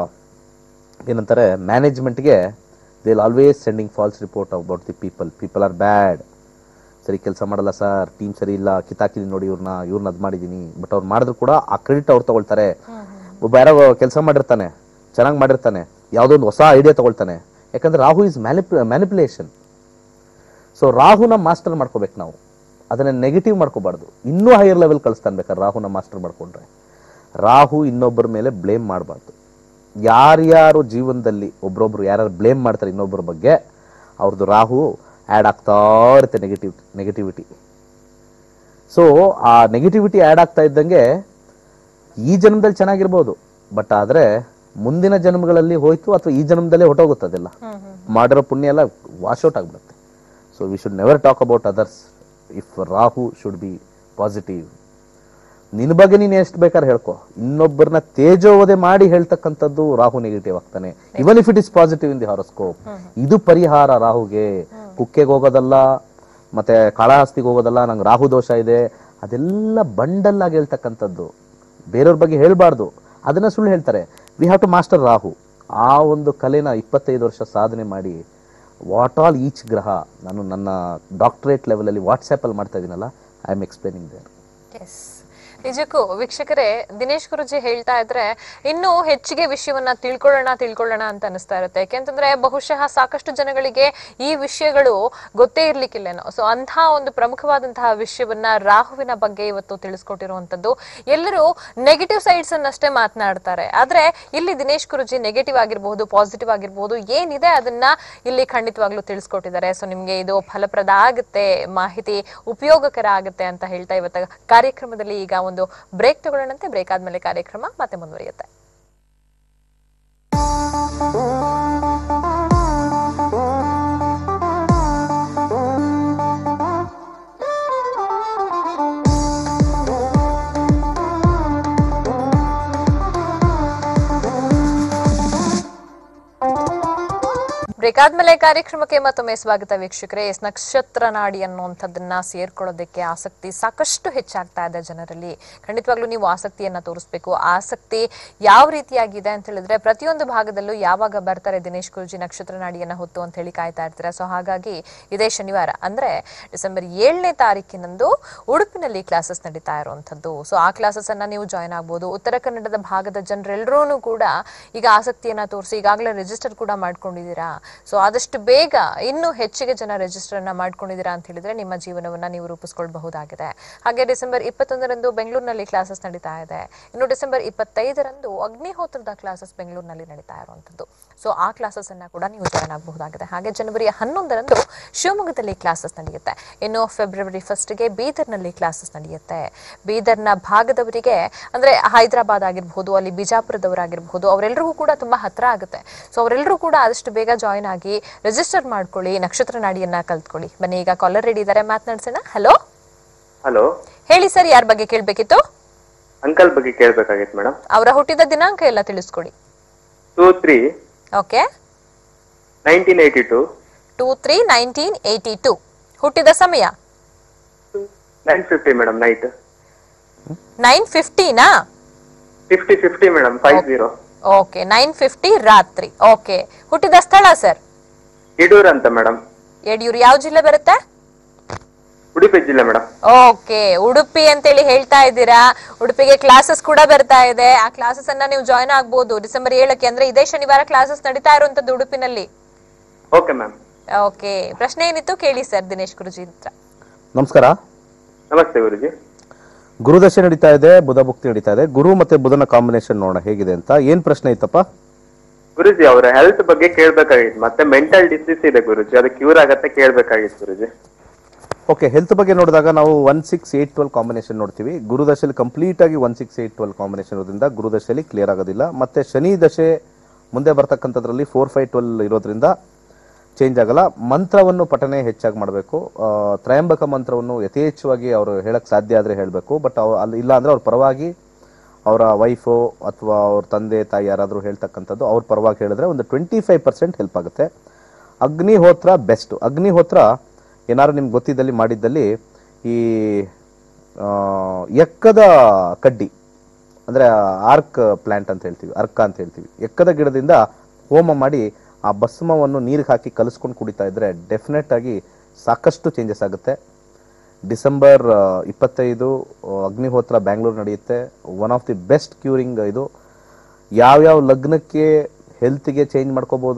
ಏನಂತಾರೆ ಮ್ಯಾನೇಜ್ಮೆಂಟ್ಗೆ they will always sending false report about the people people are bad ಸರಿ ಕೆಲಸ ಮಾಡಲ್ಲ ಸರ್ ಟೀಮ್ ಸರಿ ಇಲ್ಲ ಕಿತ್ತಾಕಿದೀನಿ ನೋಡಿ ಇವ್ರನ್ನ ಇವ್ರನ್ನ ಅದು ಮಾಡಿದ್ದೀನಿ ಬಟ್ ಅವ್ರು ಮಾಡಿದ್ರು ಕೂಡ ಆ ಕ್ರೆಡಿಟ್ ಅವ್ರು ತಗೊಳ್ತಾರೆ ಒಬ್ಬ ಯಾರೋ ಕೆಲಸ ಮಾಡಿರ್ತಾನೆ ಚೆನ್ನಾಗಿ ಮಾಡಿರ್ತಾನೆ ಯಾವುದೋ ಒಂದು ಹೊಸ ಐಡಿಯಾ ತಗೊಳ್ತಾನೆ ಯಾಕಂದ್ರೆ Rahu is manip manipulation so ರಾಹುನ ಮಾಸ್ಟರ್ ಮಾಡ್ಕೋಬೇಕು ನಾವು ಅದನ್ನ ನೆಗೆಟಿವ್ ಮಾಡ್ಕೋಬಾರ್ದು ಇನ್ನೂ ಹೈಯರ್ ಲೆವೆಲ್ ಕಳಿಸ್ತಾನೆ ಬೇಕಾದ್ರೆ ರಾಹುನ ಮಾಸ್ಟರ್ ಮಾಡ್ಕೊಂಡ್ರೆ ರಾಹು ಇನ್ನೊಬ್ಬರ ಮೇಲೆ ಬ್ಲೇಮ್ ಮಾಡಬಾರ್ದು ಯಾರ್ಯಾರು ಜೀವನದಲ್ಲಿ ಒಬ್ರೊಬ್ರು ಯಾರ್ಯಾರು ಬ್ಲೇಮ್ ಮಾಡ್ತಾರೆ ಇನ್ನೊಬ್ಬರ ಬಗ್ಗೆ ಅವ್ರದ್ದು ರಾಹು ಆ್ಯಡ್ ಆಗ್ತಾ ಇರುತ್ತೆ ನೆಗೆಟಿವ್ ನೆಗೆಟಿವಿಟಿ ಸೊ ಆ ನೆಗೆಟಿವಿಟಿ ಆ್ಯಡ್ ಆಗ್ತಾ ಇದ್ದಂಗೆ ಈ ಜನ್ಮದಲ್ಲಿ ಚೆನ್ನಾಗಿರ್ಬೋದು ಬಟ್ ಆದರೆ ಮುಂದಿನ ಜನ್ಮಗಳಲ್ಲಿ ಹೋಯ್ತು ಅಥವಾ ಈ ಜನ್ಮದಲ್ಲೇ ಹೊಟ್ಟೋಗುತ್ತೆ ಅದೆಲ್ಲ ಮಾಡಿರೋ ಪುಣ್ಯ ಎಲ್ಲ ವಾಶೌಟ್ ಆಗಿಬಿಡುತ್ತೆ so we should never talk about others if Rahu should be positive ನಿನ್ನ ಬಗ್ಗೆ ನೀನು ಎಷ್ಟು ಬೇಕಾದ್ರೆ ಹೇಳ್ಕೊ ಇನ್ನೊಬ್ಬರನ್ನ ತೇಜೋವಧೆ ಮಾಡಿ ಹೇಳ್ತಕ್ಕಂಥದ್ದು ರಾಹು ನೆಗೆಟಿವ್ ಆಗ್ತಾನೆ even if it is positive in the horoscope ಇದು ಪರಿಹಾರ ರಾಹುಗೆ ಕುಕ್ಕೆಗೆ ಹೋಗೋದಲ್ಲ ಮತ್ತೆ ಕಾಳಹಸ್ತಿಗೆ ಹೋಗೋದಲ್ಲ ನಂಗೆ ರಾಹು ದೋಷ ಇದೆ ಅದೆಲ್ಲ ಬಂಡಲ್ ಆಗಿ ಹೇಳ್ತಕ್ಕಂಥದ್ದು ಬೇರೆಯವ್ರ ಬಗ್ಗೆ ಹೇಳ್ಬಾರ್ದು ಅದನ್ನ ಸುಳ್ಳು ಹೇಳ್ತಾರೆ we have to master Rahu ಆ ಒಂದು ಕಲೆನ ಇಪ್ಪತ್ತೈದು ವರ್ಷ ಸಾಧನೆ ಮಾಡಿ ವಾಟ್ ಆಲ್ ಈಚ್ ಗ್ರಹ ನಾನು ನನ್ನ ಡಾಕ್ಟರೇಟ್ ಲೆವೆಲಲ್ಲಿ ವಾಟ್ಸ್ಆ್ಯಪಲ್ಲಿ ಮಾಡ್ತಾ ಇದ್ದೀನಲ್ಲ I am explaining there yes ನಿಜಕ್ಕೂ ವೀಕ್ಷಕರೇ ದಿನೇಶ್ ಗುರುಜಿ ಹೇಳ್ತಾ ಇದ್ರೆ ಇನ್ನೂ ಹೆಚ್ಚಿಗೆ ವಿಷಯವನ್ನ ತಿಳ್ಕೊಳ್ಳೋಣ ತಿಳ್ಕೊಳ್ಳೋಣ ಅಂತ ಅನಿಸ್ತಾ ಇರುತ್ತೆ ಯಾಕೆಂತಂದ್ರೆ ಬಹುಶಃ ಸಾಕಷ್ಟು ಜನಗಳಿಗೆ ಈ ವಿಷಯಗಳು ಗೊತ್ತೇ ಇರ್ಲಿಕ್ಕಿಲ್ಲೇನೋ ಸೊ ಅಂತಹ ಒಂದು ಪ್ರಮುಖವಾದಂತಹ ವಿಷಯವನ್ನ ರಾಹುವಿನ ಬಗ್ಗೆ ಇವತ್ತು ತಿಳಿಸ್ಕೊಟ್ಟಿರುವಂತದ್ದು ಎಲ್ಲರೂ ನೆಗೆಟಿವ್ ಸೈಡ್ಸ್ ಅನ್ನಷ್ಟೇ ಮಾತನಾಡ್ತಾರೆ ಆದ್ರೆ ಇಲ್ಲಿ ದಿನೇಶ್ ಗುರುಜಿ ನೆಗೆಟಿವ್ ಆಗಿರ್ಬಹುದು ಪಾಸಿಟಿವ್ ಆಗಿರ್ಬಹುದು ಏನಿದೆ ಅದನ್ನ ಇಲ್ಲಿ ಖಂಡಿತವಾಗ್ಲೂ ತಿಳಿಸ್ಕೊಟ್ಟಿದ್ದಾರೆ ಸೊ ನಿಮ್ಗೆ ಇದು ಫಲಪ್ರದ ಆಗುತ್ತೆ ಮಾಹಿತಿ ಉಪಯೋಗಕರ ಆಗುತ್ತೆ ಅಂತ ಹೇಳ್ತಾ ಇವತ್ತ ಕಾರ್ಯಕ್ರಮದಲ್ಲಿ ಈಗ ಒಂದು ಬ್ರೇಕ್ ತಗೊಳ್ಳೋಣಂತೆ ಬ್ರೇಕ್ ಆದ್ಮೇಲೆ ಕಾರ್ಯಕ್ರಮ ಮತ್ತೆ ಮುಂದುವರಿಯುತ್ತೆ ಬ್ರೇಕ್ ಆದ್ಮೇಲೆ ಕಾರ್ಯಕ್ರಮಕ್ಕೆ ಮತ್ತೊಮ್ಮೆ ಸ್ವಾಗತ ವೀಕ್ಷಕರೇ ಎಸ್ ನಕ್ಷತ್ರ ನಾಡಿ ಅನ್ನುವಂಥದ್ದನ್ನ ಸೇರ್ಕೊಳ್ಳೋದಕ್ಕೆ ಆಸಕ್ತಿ ಸಾಕಷ್ಟು ಹೆಚ್ಚಾಗ್ತಾ ಇದೆ ಜನರಲ್ಲಿ ಖಂಡಿತವಾಗ್ಲೂ ನೀವು ಆಸಕ್ತಿಯನ್ನ ತೋರಿಸ್ಬೇಕು ಆಸಕ್ತಿ ಯಾವ ರೀತಿಯಾಗಿದೆ ಅಂತ ಹೇಳಿದ್ರೆ ಪ್ರತಿಯೊಂದು ಭಾಗದಲ್ಲೂ ಯಾವಾಗ ಬರ್ತಾರೆ ದಿನೇಶ್ ಗುರುಜಿ ನಕ್ಷತ್ರ ನಾಡಿಯನ್ನ ಹೊತ್ತು ಅಂತ ಹೇಳಿ ಕಾಯ್ತಾ ಇರ್ತಾರೆ ಸೊ ಹಾಗಾಗಿ ಇದೇ ಶನಿವಾರ ಅಂದ್ರೆ ಡಿಸೆಂಬರ್ ಏಳನೇ ತಾರೀಕಿನಂದು ಉಡುಪಿನಲ್ಲಿ ಕ್ಲಾಸಸ್ ನಡೀತಾ ಇರುವಂತದ್ದು ಸೊ ಆ ಕ್ಲಾಸಸ್ ಅನ್ನ ನೀವು ಜಾಯ್ನ್ ಆಗ್ಬೋದು ಉತ್ತರ ಕನ್ನಡದ ಭಾಗದ ಜನರೆಲ್ಲರೂ ಕೂಡ ಈಗ ಆಸಕ್ತಿಯನ್ನ ತೋರಿಸಿ ಈಗಾಗಲೇ ರಿಜಿಸ್ಟರ್ ಕೂಡ ಮಾಡ್ಕೊಂಡಿದ್ದೀರಾ ಸೊ ಆದಷ್ಟು ಬೇಗ ಇನ್ನೂ ಹೆಚ್ಚಿಗೆ ಜನ ರಿಜಿಸ್ಟರ್ ಅನ್ನ ಮಾಡ್ಕೊಂಡಿದ್ದೀರಾ ಅಂತ ಹೇಳಿದ್ರೆ ನಿಮ್ಮ ಜೀವನವನ್ನ ನೀವು ರೂಪಿಸ್ಕೊಳ್ಬಹುದಾಗಿದೆ ಹಾಗೆ ಡಿಸೆಂಬರ್ ಇಪ್ಪತ್ತೊಂದರಂದು ಬೆಂಗಳೂರಿನಲ್ಲಿ ಕ್ಲಾಸಸ್ ನಡೀತಾ ಇದೆ ಇನ್ನು ಡಿಸೆಂಬರ್ ಇಪ್ಪತ್ತೈದರಂದು ಅಗ್ನಿಹೋತ್ರದ ಕ್ಲಾಸಸ್ ಬೆಂಗಳೂರಿನಲ್ಲಿ ನಡೀತಾ ಇರುವಂತದ್ದು ಸೊ ಆ ಕ್ಲಾಸಸ್ ಅನ್ನ ಕೂಡ ನೀವು ಜಾಯ್ನ್ ಆಗಬಹುದಾಗಿದೆ ಹಾಗೆ ಜನವರಿ ಹನ್ನೊಂದರಂದು ಶಿವಮೊಗ್ಗದಲ್ಲಿ ಕ್ಲಾಸಸ್ ನಡೆಯುತ್ತೆ ಇನ್ನು ಫೆಬ್ರವರಿ ಫಸ್ಟ್ಗೆ ಬೀದರ್ನಲ್ಲಿ ಕ್ಲಾಸಸ್ ನಡೆಯುತ್ತೆ ಬೀದರ್ನ ಭಾಗದವರಿಗೆ ಅಂದ್ರೆ ಹೈದರಾಬಾದ್ ಆಗಿರ್ಬೋದು ಅಲ್ಲಿ ಬಿಜಾಪುರದವರಾಗಿರ್ಬೋದು ಅವರೆಲ್ಲರಿಗೂ ಕೂಡ ತುಂಬಾ ಹತ್ರ ಆಗುತ್ತೆ ಸೊ ಅವರೆಲ್ಲರೂ ಕೂಡ ಆದಷ್ಟು ಬೇಗ ಜಾಯ್ನ್ ಆಗಿ ರಿಜಿಸ್ಟರ್ ಮಾಡ್ಕೊಳ್ಳಿ ನಕ್ಷತ್ರ ನಾಡಿಯನ್ನ ಕಲ್ತ್ಕೊಳ್ಳಿ ಬನ್ನಿ ಈಗ ಕಾಲರ್ ರೆಡಿ ಇದ್ದಾರೆ ಮಾತನಾಡ್ಸೋಣ ಹಲೋ ಹಲೋ ಹೇಳಿ ಸರ್ ಯಾರ ಬಗ್ಗೆ ಕೇಳಬೇಕಿತ್ತು ಅಂಕಲ್ ಬಗ್ಗೆ ಕೇಳ್ಬೇಕಾಗಿತ್ತು ಮೇಡಮ್ ಅವರ ಹುಟ್ಟಿದ ದಿನಾಂಕ ಎಲ್ಲ ತಿಳಿಸ್ಕೊಡಿ two three okay nineteen eighty two two three nineteen eighty two ಹುಟ್ಟಿದ ಸಮಯ nine fifty madam night nine ಫಿಫ್ಟಿನಾ fifty fifty madam five zero okay nine fifty ರಾತ್ರಿ ಓಕೆ ಹುಟ್ಟಿದ ಸ್ಥಳ ಸರ್ ಯಡೂರ್ ಅಂತ ಮೇಡಮ್ ಯಡಿಯೂರು ಯಾವ ಜಿಲ್ಲೆ ಬರುತ್ತೆ ಉಡುಪಿ ಜಿಲ್ಲೆ ಮೇಡಮ್ ಓಕೆ ಉಡುಪಿ ಅಂತೇಳಿ ಹೇಳ್ತಾ ಇದ್ದೀರಾ ಉಡುಪಿಗೆ ಕ್ಲಾಸಸ್ ಕೂಡ ಬರ್ತಾ ಇದೆ ಆ ಕ್ಲಾಸಸ್ ಅನ್ನ ನೀವು ಜಾಯ್ನ್ ಆಗ್ಬೋದು ಡಿಸೆಂಬರ್ ಏಳಕ್ಕೆ ಅಂದ್ರೆ ಇದೇ ಶನಿವಾರ ಕ್ಲಾಸಸ್ ನಡೀತಾ ಇರುವಂತದ್ದು ಉಡುಪಿನಲ್ಲಿ ಓಕೆ ಮ್ಯಾಮ್ ಓಕೆ ಪ್ರಶ್ನೆ ಏನಿತ್ತು ಕೇಳಿ ಸರ್ ದಿನೇಶ್ ಗುರುಜಿ ಹತ್ರ ನಮಸ್ಕಾರ ನಮಸ್ತೆ ಗುರುಜಿ ಗುರುದಶೆ ನಡೀತಾ ಇದೆ ಬುಧ ಭುಕ್ತಿ ನಡೀತಾ ಇದೆ ಗುರು ಮತ್ತೆ ಬುಧನ ಕಾಂಬಿನೇಷನ್ ನೋಡೋಣ ಹೇಗಿದೆ ಅಂತ ಏನ್ ಪ್ರಶ್ನೆ ಇತ್ತಪ್ಪ ಗುರುಜಿ ಅವರ ಹೆಲ್ತ್ ಬಗ್ಗೆ ಕೇಳ್ಬೇಕಾಗಿತ್ತು ಮತ್ತೆ ಮೆಂಟಲ್ ಡಿಸೀಸ್ ಇದೆ ಗುರುಜಿ ಅದು ಕ್ಯೂರ್ ಆಗತ್ತೆ ಕೇಳ್ಬೇಕಾಗಿತ್ತು ಗುರುಜಿ ಓಕೆ ಹೆಲ್ತ್ ಬಗ್ಗೆ ನೋಡಿದಾಗ ನಾವು one six eight twelve combination ನೋಡ್ತೀವಿ ಗುರುದಶೆಯಲ್ಲಿ ಕಂಪ್ಲೀಟ್ ಆಗಿ one six eight twelve combination ಇರೋದ್ರಿಂದ ಗುರುದಶೆಯಲ್ಲಿ ಕ್ಲಿಯರ್ ಆಗೋದಿಲ್ಲ ಮತ್ತೆ ಶನಿ ದಶೆ ಮುಂದೆ ಬರ್ತಕ್ಕಂಥದ್ರಲ್ಲಿ ಫೋರ್ ಫೈವ್ ಟ್ವೆಲ್ ಇರೋದ್ರಿಂದ ಚೇಂಜ್ ಆಗಲ್ಲ ಮಂತ್ರವನ್ನು ಪಠನೆ ಹೆಚ್ಚಾಗಿ ಮಾಡಬೇಕು ತ್ರಯಂಬಕ ಮಂತ್ರವನ್ನು ಯಥೇಚ್ಛವಾಗಿ ಅವರು ಹೇಳಕ್ ಸಾಧ್ಯ ಆದರೆ ಹೇಳಬೇಕು ಬಟ್ ಅವ್ರು ಅಲ್ಲಿ ಇಲ್ಲ ಅಂದ್ರೆ ಅವ್ರ ಪರವಾಗಿ ಅವರ ವೈಫು ಅಥವಾ ಅವ್ರ ತಂದೆ ತಾಯಿ ಯಾರಾದರೂ ಹೇಳ್ತಕ್ಕಂಥದ್ದು ಅವ್ರ ಪರವಾಗಿ ಹೇಳಿದ್ರೆ ಒಂದು ಟ್ವೆಂಟಿ ಫೈವ್ ಪರ್ಸೆಂಟ್ ಹೆಲ್ಪ್ ಆಗುತ್ತೆ ಅಗ್ನಿಹೋತ್ರ ಬೆಸ್ಟ್ ಅಗ್ನಿಹೋತ್ರ ಏನಾದ್ರು ನಿಮ್ಗೆ ಗೊತ್ತಿದ್ದಲ್ಲಿ ಮಾಡಿದ್ದಲ್ಲಿ ಈ ಆ, ಎಕ್ಕದ ಕಡ್ಡಿ ಅಂದ್ರೆ ಆರ್ಕ್ ಪ್ಲಾಂಟ್ ಅಂತ ಹೇಳ್ತೀವಿ ಅರ್ಕ ಅಂತ ಹೇಳ್ತೀವಿ ಎಕ್ಕದ ಗಿಡದಿಂದ ಹೋಮ ಮಾಡಿ ಆ ಭಸ್ಮವನ್ನು ನೀರಿಗೆ ಹಾಕಿ ಕಲಿಸ್ಕೊಂಡು ಕುಡಿತಾ ಇದ್ರೆ ಡೆಫಿನೆಟ್ ಆಗಿ ಸಾಕಷ್ಟು ಚೇಂಜಸ್ ಆಗುತ್ತೆ ಡಿಸೆಂಬರ್ ಆ, ಇಪ್ಪತ್ತೈದು ಆ, ಅಗ್ನಿಹೋತ್ರ ಬ್ಯಾಂಗ್ಳೂರ್ ನಡೆಯುತ್ತೆ one of the best curing ಇದು ಯಾವ್ಯಾವ ಲಗ್ನಕ್ಕೆ ಹೆಲ್ತ್ಗೆ ಚೇಂಜ್ ಮಾಡ್ಕೋಬೋದು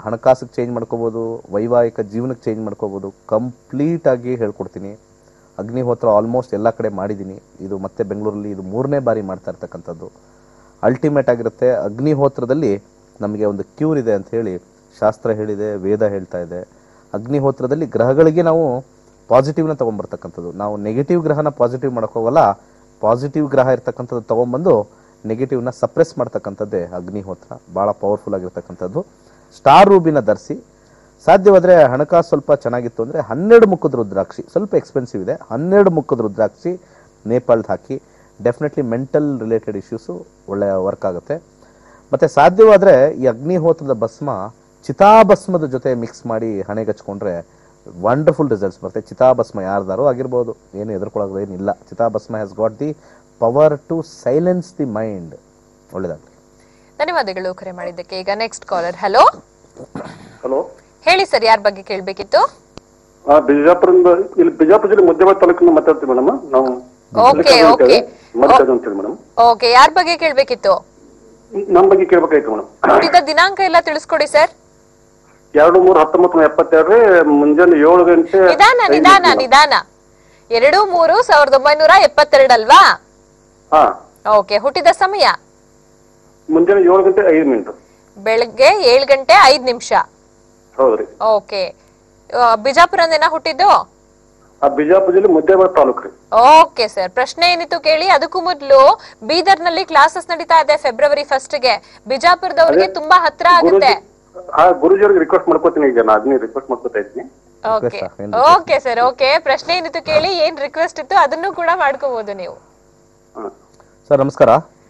ಹಣಕಾಸಿಗೆ ಚೇಂಜ್ ಮಾಡ್ಕೋಬೋದು ವೈವಾಹಿಕ ಜೀವನಕ್ಕೆ ಚೇಂಜ್ ಮಾಡ್ಕೋಬೋದು ಕಂಪ್ಲೀಟಾಗಿ ಹೇಳ್ಕೊಡ್ತೀನಿ ಅಗ್ನಿಹೋತ್ರ ಆಲ್ಮೋಸ್ಟ್ ಎಲ್ಲ ಕಡೆ ಮಾಡಿದ್ದೀನಿ ಇದು ಮತ್ತೆ ಬೆಂಗಳೂರಲ್ಲಿ ಇದು ಮೂರನೇ ಬಾರಿ ಮಾಡ್ತಾ ಇರ್ತಕ್ಕಂಥದ್ದು ಅಲ್ಟಿಮೇಟ್ ಆಗಿರುತ್ತೆ ಅಗ್ನಿಹೋತ್ರದಲ್ಲಿ ನಮಗೆ ಒಂದು ಕ್ಯೂರ್ ಇದೆ ಅಂತ ಹೇಳಿ ಶಾಸ್ತ್ರ ಹೇಳಿದೆ ವೇದ ಹೇಳ್ತಾ ಇದೆ ಅಗ್ನಿಹೋತ್ರದಲ್ಲಿ ಗ್ರಹಗಳಿಗೆ ನಾವು ಪಾಸಿಟಿವ್ನ ತೊಗೊಂಬರ್ತಕ್ಕಂಥದ್ದು ನಾವು ನೆಗೆಟಿವ್ ಗ್ರಹನ ಪಾಸಿಟಿವ್ ಹೋಗಲ್ಲ ಪಾಸಿಟಿವ್ ಗ್ರಹ ಇರ್ತಕ್ಕಂಥದ್ದು ತೊಗೊಂಬಂದು ನೆಗೆಟಿವ್ನ ಸಪ್ರೆಸ್ ಮಾಡ್ತಕ್ಕಂಥದ್ದೇ ಅಗ್ನಿಹೋತ್ರ ಭಾಳ ಪವರ್ಫುಲ್ ಆಗಿರ್ತಕ್ಕಂಥದ್ದು ಸ್ಟಾರ್ ರೂಬಿನ ಧರಿಸಿ ಸಾಧ್ಯವಾದರೆ ಹಣಕಾಸು ಸ್ವಲ್ಪ ಚೆನ್ನಾಗಿತ್ತು ಅಂದರೆ ಹನ್ನೆರಡು ಮುಖದ ರುದ್ರಾಕ್ಷಿ ಸ್ವಲ್ಪ ಎಕ್ಸ್ಪೆನ್ಸಿವ್ ಇದೆ ಹನ್ನೆರಡು ಮುಖದ ರುದ್ರಾಕ್ಷಿ ನೇಪಾಳದ ಹಾಕಿ ಡೆಫಿನೆಟ್ಲಿ ಮೆಂಟಲ್ ರಿಲೇಟೆಡ್ ಇಶ್ಯೂಸು ಒಳ್ಳೆಯ ವರ್ಕ್ ಆಗುತ್ತೆ ಮತ್ತು ಸಾಧ್ಯವಾದರೆ ಈ ಅಗ್ನಿಹೋತ್ರದ ಭಸ್ಮ ಚಿತಾಭಸ್ಮದ ಜೊತೆ ಮಿಕ್ಸ್ ಮಾಡಿ ಹಣೆಗೆ ಹಚ್ಕೊಂಡ್ರೆ ವಂಡರ್ಫುಲ್ ರಿಸಲ್ಟ್ಸ್ ಬರುತ್ತೆ ಚಿತಾಭಸ್ಮ ಯಾರ್ದಾರೋ ಆಗಿರ್ಬೋದು ಏನು ಎದುರ್ಕೊಳ್ಳೋದು ಏನಿಲ್ಲ ಚಿತಾಭಸ್ಮ has got the power to silence the mind ಒಳ್ಳೆಯದಾಗಲಿ ಧನ್ಯವಾದಗಳು ಕರೆ ಮಾಡಿದ್ದಕ್ಕೆ ಈಗ ನೆಕ್ಸ್ಟ್ ಕಾಲರ್ ಹಲೋ ಹಲೋ ಹೇಳಿ ಸರ್ ಯಾರ ಬಗ್ಗೆ ಕೇಳಬೇಕಿತ್ತು ಆ ಬಿಜಾಪುರದಿಂದ ಇಲ್ಲಿ ಬಿಜಾಪುರ ಜಿಲ್ಲೆ ಮುದ್ದೇಬಾದ್ ತಾಲೂಕಿನ ಮಾತಾಡ್ತೀವಿ ಮೇಡಮ್ ನಾವು ಓಕೆ ಓಕೆ ಮಲ್ಲಿಕಾರ್ಜುನ್ ಅಂತೇಳಿ ಮೇಡಮ್ ಓಕೆ ಯಾರ ಬಗ್ಗೆ ಕೇಳಬೇಕಿತ್ತು ನಮ್ಮ ಬಗ್ಗೆ ಕೇಳ್ಬೇಕಾಯ್ತು ಮೇಡಮ್ ಹುಟ್ಟಿದ ದಿನಾಂಕ ಎಲ್ಲ ತಿಳಿಸ್ಕೊಡಿ ಸರ್ ಎರಡು ಮೂರು ಹತ್ತೊಂಬತ್ತು ನೂರ ಎಪ್ಪತ್ತೆರಡು ಮುಂಜಾನೆ ಏಳು ಗಂಟೆ ನಿಧಾನ ಐದು ನಿಧಾನ ನಿಮಿಷ. ನಿಧಾನ ಎರಡು ಮೂರು ಸಾವಿರದ ಒಂಬೈನೂರ ಎಪ್ಪತ್ತೆರಡಲ್ವಾ ಹಾ ಓಕೆ ಹುಟ್ಟಿದ ಸಮಯ ಮುಂಜಾನೆ ಏಳು ಗಂಟೆ ಐದು ಮಿನಿಟ್ ಬೆಳಗ್ಗೆ ಏಳು ಗಂಟೆ ಐದ್ ನಿಮಿಷ ಹೌದ್ರಿ ಓಕೆ ಬಿಜಾಪುರನೇನ ಹುಟ್ಟಿದ್ದು ಆ ಬಿಜಾಪುರ ಜಿಲ್ಲೆ ಮುದ್ದೇಬಾದ್ ತಾಲೂಕು ರೀ ಓಕೆ ಸರ್ ಪ್ರಶ್ನೆ ಏನಿತ್ತು ಕೇಳಿ ಅದಕ್ಕೂ ಮೊದಲು ಬೀದರ್ ನಲ್ಲಿ ಕ್ಲಾಸಸ್ ನಡೀತಾ ಇದೆ ಫೆಬ್ರವರಿ ಫಸ್ಟ್ ಗೆ ಬಿಜಾಪುರದವ್ರಿಗೆ ತುಂಬಾ ಹತ್ರ ಆಗುತ್ತೆ ಗುರುಜಿ ಹಾ ಗುರುಜಿಯವ್ರಿಗೆ ರಿಕ್ವೆಸ್ಟ್ ಮಾಡ್ಕೋತೀನಿ ಈಗ ನಾ ಅದನ್ನೇ ರಿಕ್ವೆಸ್ಟ್ ಮಾಡ್ಕೋತಾ ಇದ್ದೀನಿ ಓಕೆ Request ಆ? ಏನ್ ಓಕೆ ಸರ್ ಓಕೆ ಪ್ರಶ್ನೆ ಏನಿತ್ತು ಕೇಳಿ ಏನ್ ರಿಕ್ವೆಸ್ಟ್ ಇತ್ತು ಅದನ್ನು ಕೂಡ ಮಾಡ್ಕೋಬಹುದು ನೀವು ಹಾ. ಸರ್ ನಮಸ್ಕಾರ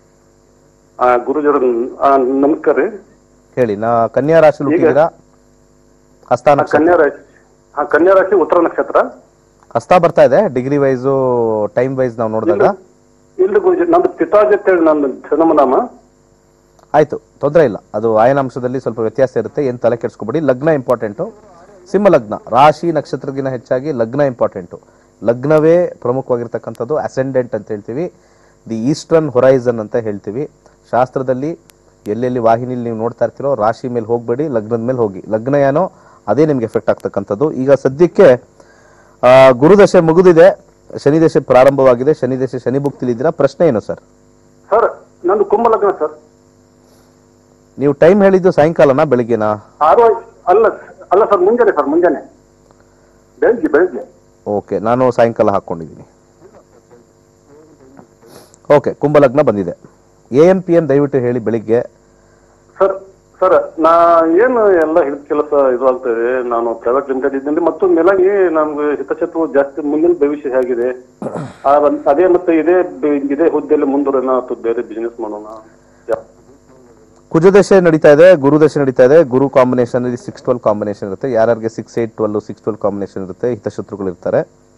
ಆ ಗುರುಜಿಯವ್ರ ಆ, ನಮಸ್ಕಾರ ರೀ ಹೇಳಿ ನಾ ಕನ್ಯಾ ರಾಶಿ ಹುಟ್ಟಿದ್ದೀರಾ ಹಸ್ತ ಆ, ನಕ್ಷತ್ರ ಕನ್ಯಾ ರಾಶಿ ಹಾ ಕನ್ಯಾ ರಾಶಿ ಉತ್ತರ ನಕ್ಷತ್ರ ಹಸ್ತ ಬರ್ತಾ ಇದೆ ಡಿಗ್ರಿ ವೈಸು ಟೈಮ್ ವೈಸ್ ನಾವು ನೋಡಿದಾಗ ಇಲ್ಲ ಗುರುಜಿ ನಂದು ಪಿತಾಜಿ ಅಂತೇಳಿ ನಂದು ಜನ್ಮನಾಮ ಆಯ್ತು ತೊಂದರೆ ಇಲ್ಲ ಅದು ಆಯನಾಂಶದಲ್ಲಿ ಸ್ವಲ್ಪ ವ್ಯತ್ಯಾಸ ಇರುತ್ತೆ ಏನು ತಲೆ ಕೆಡಿಸ್ಕೊಬೇಡಿ ಲಗ್ನ ಇಂಪಾರ್ಟೆಂಟು ಸಿಂಹ ಲಗ್ನ ರಾಶಿ ನಕ್ಷತ್ರಗಿನ ಹೆಚ್ಚಾಗಿ ಲಗ್ನ ಇಂಪಾರ್ಟೆಂಟು ಲಗ್ನವೇ ಪ್ರಮುಖವಾಗಿರ್ತಕ್ಕಂಥದ್ದು ಅಸೆಂಡೆಂಟ್ ಅಂತ ಹೇಳ್ತೀವಿ ದಿ ಈಸ್ಟರ್ನ್ ಹೊರೈಸನ್ ಅಂತ ಹೇಳ್ತೀವಿ ಶಾಸ್ತ್ರದಲ್ಲಿ ಎಲ್ಲೆಲ್ಲಿ ವಾಹಿನಿಲಿ ನೀವು ನೋಡ್ತಾ ಇರ್ತೀರೋ ರಾಶಿ ಮೇಲೆ ಹೋಗಬೇಡಿ ಲಗ್ನದ ಮೇಲೆ ಹೋಗಿ ಲಗ್ನ ಏನೋ ಅದೇ ನಿಮ್ಗೆ ಎಫೆಕ್ಟ್ ಆಗ್ತಕ್ಕಂಥದ್ದು ಈಗ ಸದ್ಯಕ್ಕೆ ಆ, ಗುರುದಶೆ ಮುಗಿದಿದೆ ಶನಿ ದಶೆ ಪ್ರಾರಂಭವಾಗಿದೆ ಶನಿ ದಶೆ ಶನಿ ಭುಕ್ತಿಲಿದ್ದೀರಾ ಪ್ರಶ್ನೆ ಏನು ಸರ್ ಸರ್ ನಂದು ಕುಂಭ ಲಗ್ನ ಸರ್ ನೀವು ಟೈಮ್ ಹೇಳಿದ್ದು ಸಾಯಂಕಾಲನಾ ಬೆಳಿಗ್ಗೆನಾ ಆರು ಐ- ಅಲ್ಲ ಅಲ್ಲ ಸರ್ ಮುಂಜಾನೆ ಸರ್ ಮುಂಜಾನೆ ಬೆಳಿಗ್ಗೆ ಬೆಳಿಗ್ಗೆ ಓಕೆ ನಾನು ಸಾಯಂಕಾಲ ಹಾಕ್ಕೊಂಡಿದ್ದೀನಿ ಓಕೆ ಕುಂಭಲಗ್ನ ಬಂದಿದೆ ಎ ಎಂ ಪಿ ಎನ್ ದಯವಿಟ್ಟು ಹೇಳಿ ಬೆಳಿಗ್ಗೆ ಸರ್ ಸರ್ ನಾ ಏನು ಎಲ್ಲ ಹಿಡಿದ ಕೆಲಸ ಇದು ಆಗ್ತದೆ ನಾನು ಪ್ರೈವೇಟ್ ಲಿಮಿಟೆಡ್ ಇದ್ದೀನಿ ಮತ್ತು ಮೇಲಾಗಿ ನಮ್ಗೆ ಹಿತಶತ್ರು ಜಾಸ್ತಿ ಮುಂದಿನ ಭವಿಷ್ಯ ಹೇಗಿದೆ ಆ ಒಂದ್- ಅದೇ ಮತ್ತೆ ಇದೇ ಬೆ- ಇದೇ ಹುದ್ದೆಯಲ್ಲಿ ಮುಂದುವರೋಣ ಅಥವಾ ಬೇರೆ ಬಿಸ್ನೆಸ್ ಮಾಡೋಣ ಯಾ- ಕುಜದಶೆ ನಡೀತಾ ಇದೆ ಗುರುದಶೆ ನಡೀತಾ ಇದೆ Guru combination six twelve combination ಇರುತ್ತೆ ಯಾರ್ಯಾರಿಗೆ six eight twelve six twelve combination ಇರುತ್ತೆ ಹಿತಶತ್ರುಗಳು ಇರ್ತಾರೆ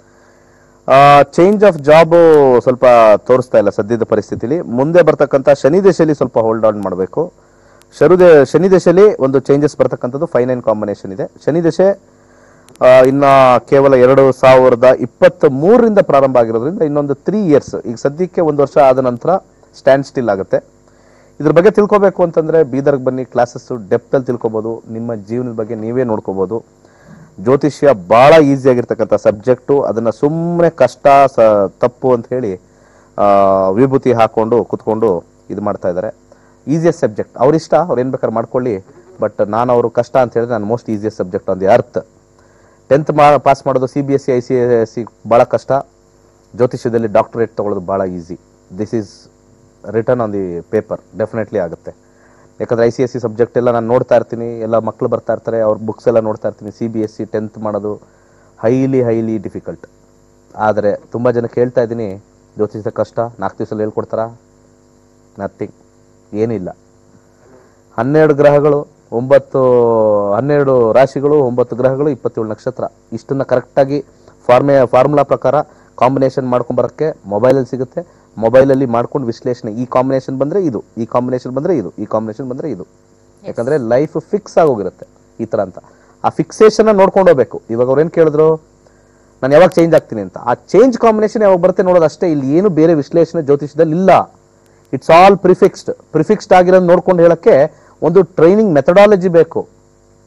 ಚೇಂಜ್ ಆಫ್ ಜಾಬ್ ಸ್ವಲ್ಪ ತೋರಿಸ್ತಾ ಇಲ್ಲ ಸದ್ಯದ ಪರಿಸ್ಥಿತಿಲಿ ಮುಂದೆ ಬರ್ತಕ್ಕಂಥ ಶನಿ ದಶೆಯಲ್ಲಿ ಸ್ವಲ್ಪ ಹೋಲ್ಡ್ ಆನ್ ಮಾಡಬೇಕು ಶರುದ ಶನಿ ದಶೆಯಲ್ಲಿ ಒಂದು ಚೇಂಜಸ್ ಬರ್ತಕ್ಕಂಥದ್ದು ಫೈವ್ ನೈನ್ ಕಾಂಬಿನೇಷನ್ ಇದೆ ಶನಿ ದಶೆ ಆ, ಇನ್ನ ಕೇವಲ ಎರಡು ಸಾವಿರದ ಇಪ್ಪತ್ತ್ ಮೂರರಿಂದ ಪ್ರಾರಂಭ ಆಗಿರೋದ್ರಿಂದ ಇನ್ನೊಂದು ತ್ರೀ ಇಯರ್ಸ್ ಈಗ ಸದ್ಯಕ್ಕೆ ಒಂದು ವರ್ಷ ಆದ ನಂತರ ಸ್ಟ್ಯಾಂಡ್ ಸ್ಟಿಲ್ ಆಗುತ್ತೆ ಇದ್ರ ಬಗ್ಗೆ ತಿಳ್ಕೊಬೇಕು ಅಂತಂದ್ರೆ ಬೀದರ್ಗೆ ಬನ್ನಿ ಕ್ಲಾಸಸ್ ಡೆಪ್ತಲ್ಲಿ ತಿಳ್ಕೊಬೋದು ನಿಮ್ಮ ಜೀವನದ ಬಗ್ಗೆ ನೀವೇ ನೋಡ್ಕೋಬೋದು ಜ್ಯೋತಿಷ್ಯ ಭಾಳ ಈಸಿ ಆಗಿರ್ತಕ್ಕಂಥ ಸಬ್ಜೆಕ್ಟು ಅದನ್ನ ಸುಮ್ಮನೆ ಕಷ್ಟ ಸ ತಪ್ಪು ಅಂತ ಹೇಳಿ ಆ, ವಿಭೂತಿ ಹಾಕೊಂಡು ಕುತ್ಕೊಂಡು ಇದು ಮಾಡ್ತಾ ಇದ್ದಾರೆ ಈಸಿಯಸ್ಟ್ ಸಬ್ಜೆಕ್ಟ್ ಅವ್ರಿಷ್ಟ ಅವ್ರು ಏನು ಬೇಕಾದ್ರೆ ಮಾಡ್ಕೊಳ್ಳಿ ಬಟ್ ನಾನು ಅವರು ಕಷ್ಟ ಅಂತ ಹೇಳಿದ್ರೆ ನಾನು most easiest subject on the earth tenth ಮಾ ಪಾಸ್ ಮಾಡೋದು C B S C I C S C ಭಾಳ ಕಷ್ಟ ಜ್ಯೋತಿಷ್ಯದಲ್ಲಿ ಡಾಕ್ಟರೇಟ್ ತೊಗೊಳ್ಳೋದು ಭಾಳ easy this is return on the paper definitely ಆಗುತ್ತೆ ಯಾಕಂದ್ರೆ I C S C subject ಎಲ್ಲ ನಾನು ನೋಡ್ತಾ ಇರ್ತೀನಿ ಎಲ್ಲ ಮಕ್ಕಳು ಬರ್ತಾ ಇರ್ತಾರೆ ಅವ್ರ ಬುಕ್ಸ್ ಎಲ್ಲ ನೋಡ್ತಾ ಇರ್ತೀನಿ C B S C tenth ಮಾಡೋದು ಹೈಲಿ ಹೈಲಿ ಡಿಫಿಕಲ್ಟ್ ಆದರೆ ತುಂಬ ಜನ ಕೇಳ್ತಾ ಇದ್ದೀನಿ ಜ್ಯೋತಿಷದ ಕಷ್ಟ ನಾಲ್ಕು ದಿವಸದಲ್ಲಿ ಹೇಳ್ಕೊಡ್ತಾರಾ ನಥಿಂಗ್ ಏನಿಲ್ಲ ಹನ್ನೆರಡು ಗ್ರಹಗಳು ಒಂಬತ್ತು ಹನ್ನೆರಡು ರಾಶಿಗಳು ಒಂಬತ್ತು ಗ್ರಹಗಳು ಇಪ್ಪತ್ತೇಳು ನಕ್ಷತ್ರ ಇಷ್ಟನ್ನ ಕರೆಕ್ಟಾಗಿ ಫಾರ್ಮೆ ಫಾರ್ಮುಲಾ ಪ್ರಕಾರ ಕಾಂಬಿನೇಷನ್ ಮಾಡ್ಕೊಂಬರಕ್ಕೆ ಮೊಬೈಲಲ್ಲಿ ಸಿಗುತ್ತೆ ಮೊಬೈಲಲ್ಲಿ ಮಾಡ್ಕೊಂಡು ವಿಶ್ಲೇಷಣೆ ಈ ಕಾಂಬಿನೇಷನ್ ಬಂದರೆ ಇದು ಈ ಕಾಂಬಿನೇಷನ್ ಬಂದರೆ ಇದು ಈ ಕಾಂಬಿನೇಷನ್ ಬಂದರೆ ಇದು ಯಾಕಂದರೆ ಲೈಫ್ ಫಿಕ್ಸ್ ಆಗೋಗಿರುತ್ತೆ ಈ ಥರ ಅಂತ ಆ ಫಿಕ್ಸೇಷನ್ನ ನೋಡ್ಕೊಂಡು ಹೋಗ್ಬೇಕು ಇವಾಗ ಅವ್ರು ಏನು ಕೇಳಿದ್ರು ನಾನು ಯಾವಾಗ ಚೇಂಜ್ ಆಗ್ತೀನಿ ಅಂತ ಆ ಚೇಂಜ್ ಕಾಂಬಿನೇಷನ್ ಯಾವಾಗ ಬರುತ್ತೆ ನೋಡೋದು ಅಷ್ಟೇ ಇಲ್ಲಿ ಏನು ಬೇರೆ ವಿಶ್ಲೇಷಣೆ ಜ್ಯೋತಿಷದಲ್ಲಿ ಇಲ್ಲ ಇಟ್ಸ್ ಆಲ್ ಪ್ರಿಫಿಕ್ಸ್ಡ್ ಪ್ರಿಫಿಕ್ಸ್ಡ್ ಆಗಿರೋದು ನೋಡ್ಕೊಂಡು ಹೇಳಕ್ಕೆ ಒಂದು ಟ್ರೈನಿಂಗ್ ಮೆಥಡಾಲಜಿ ಬೇಕು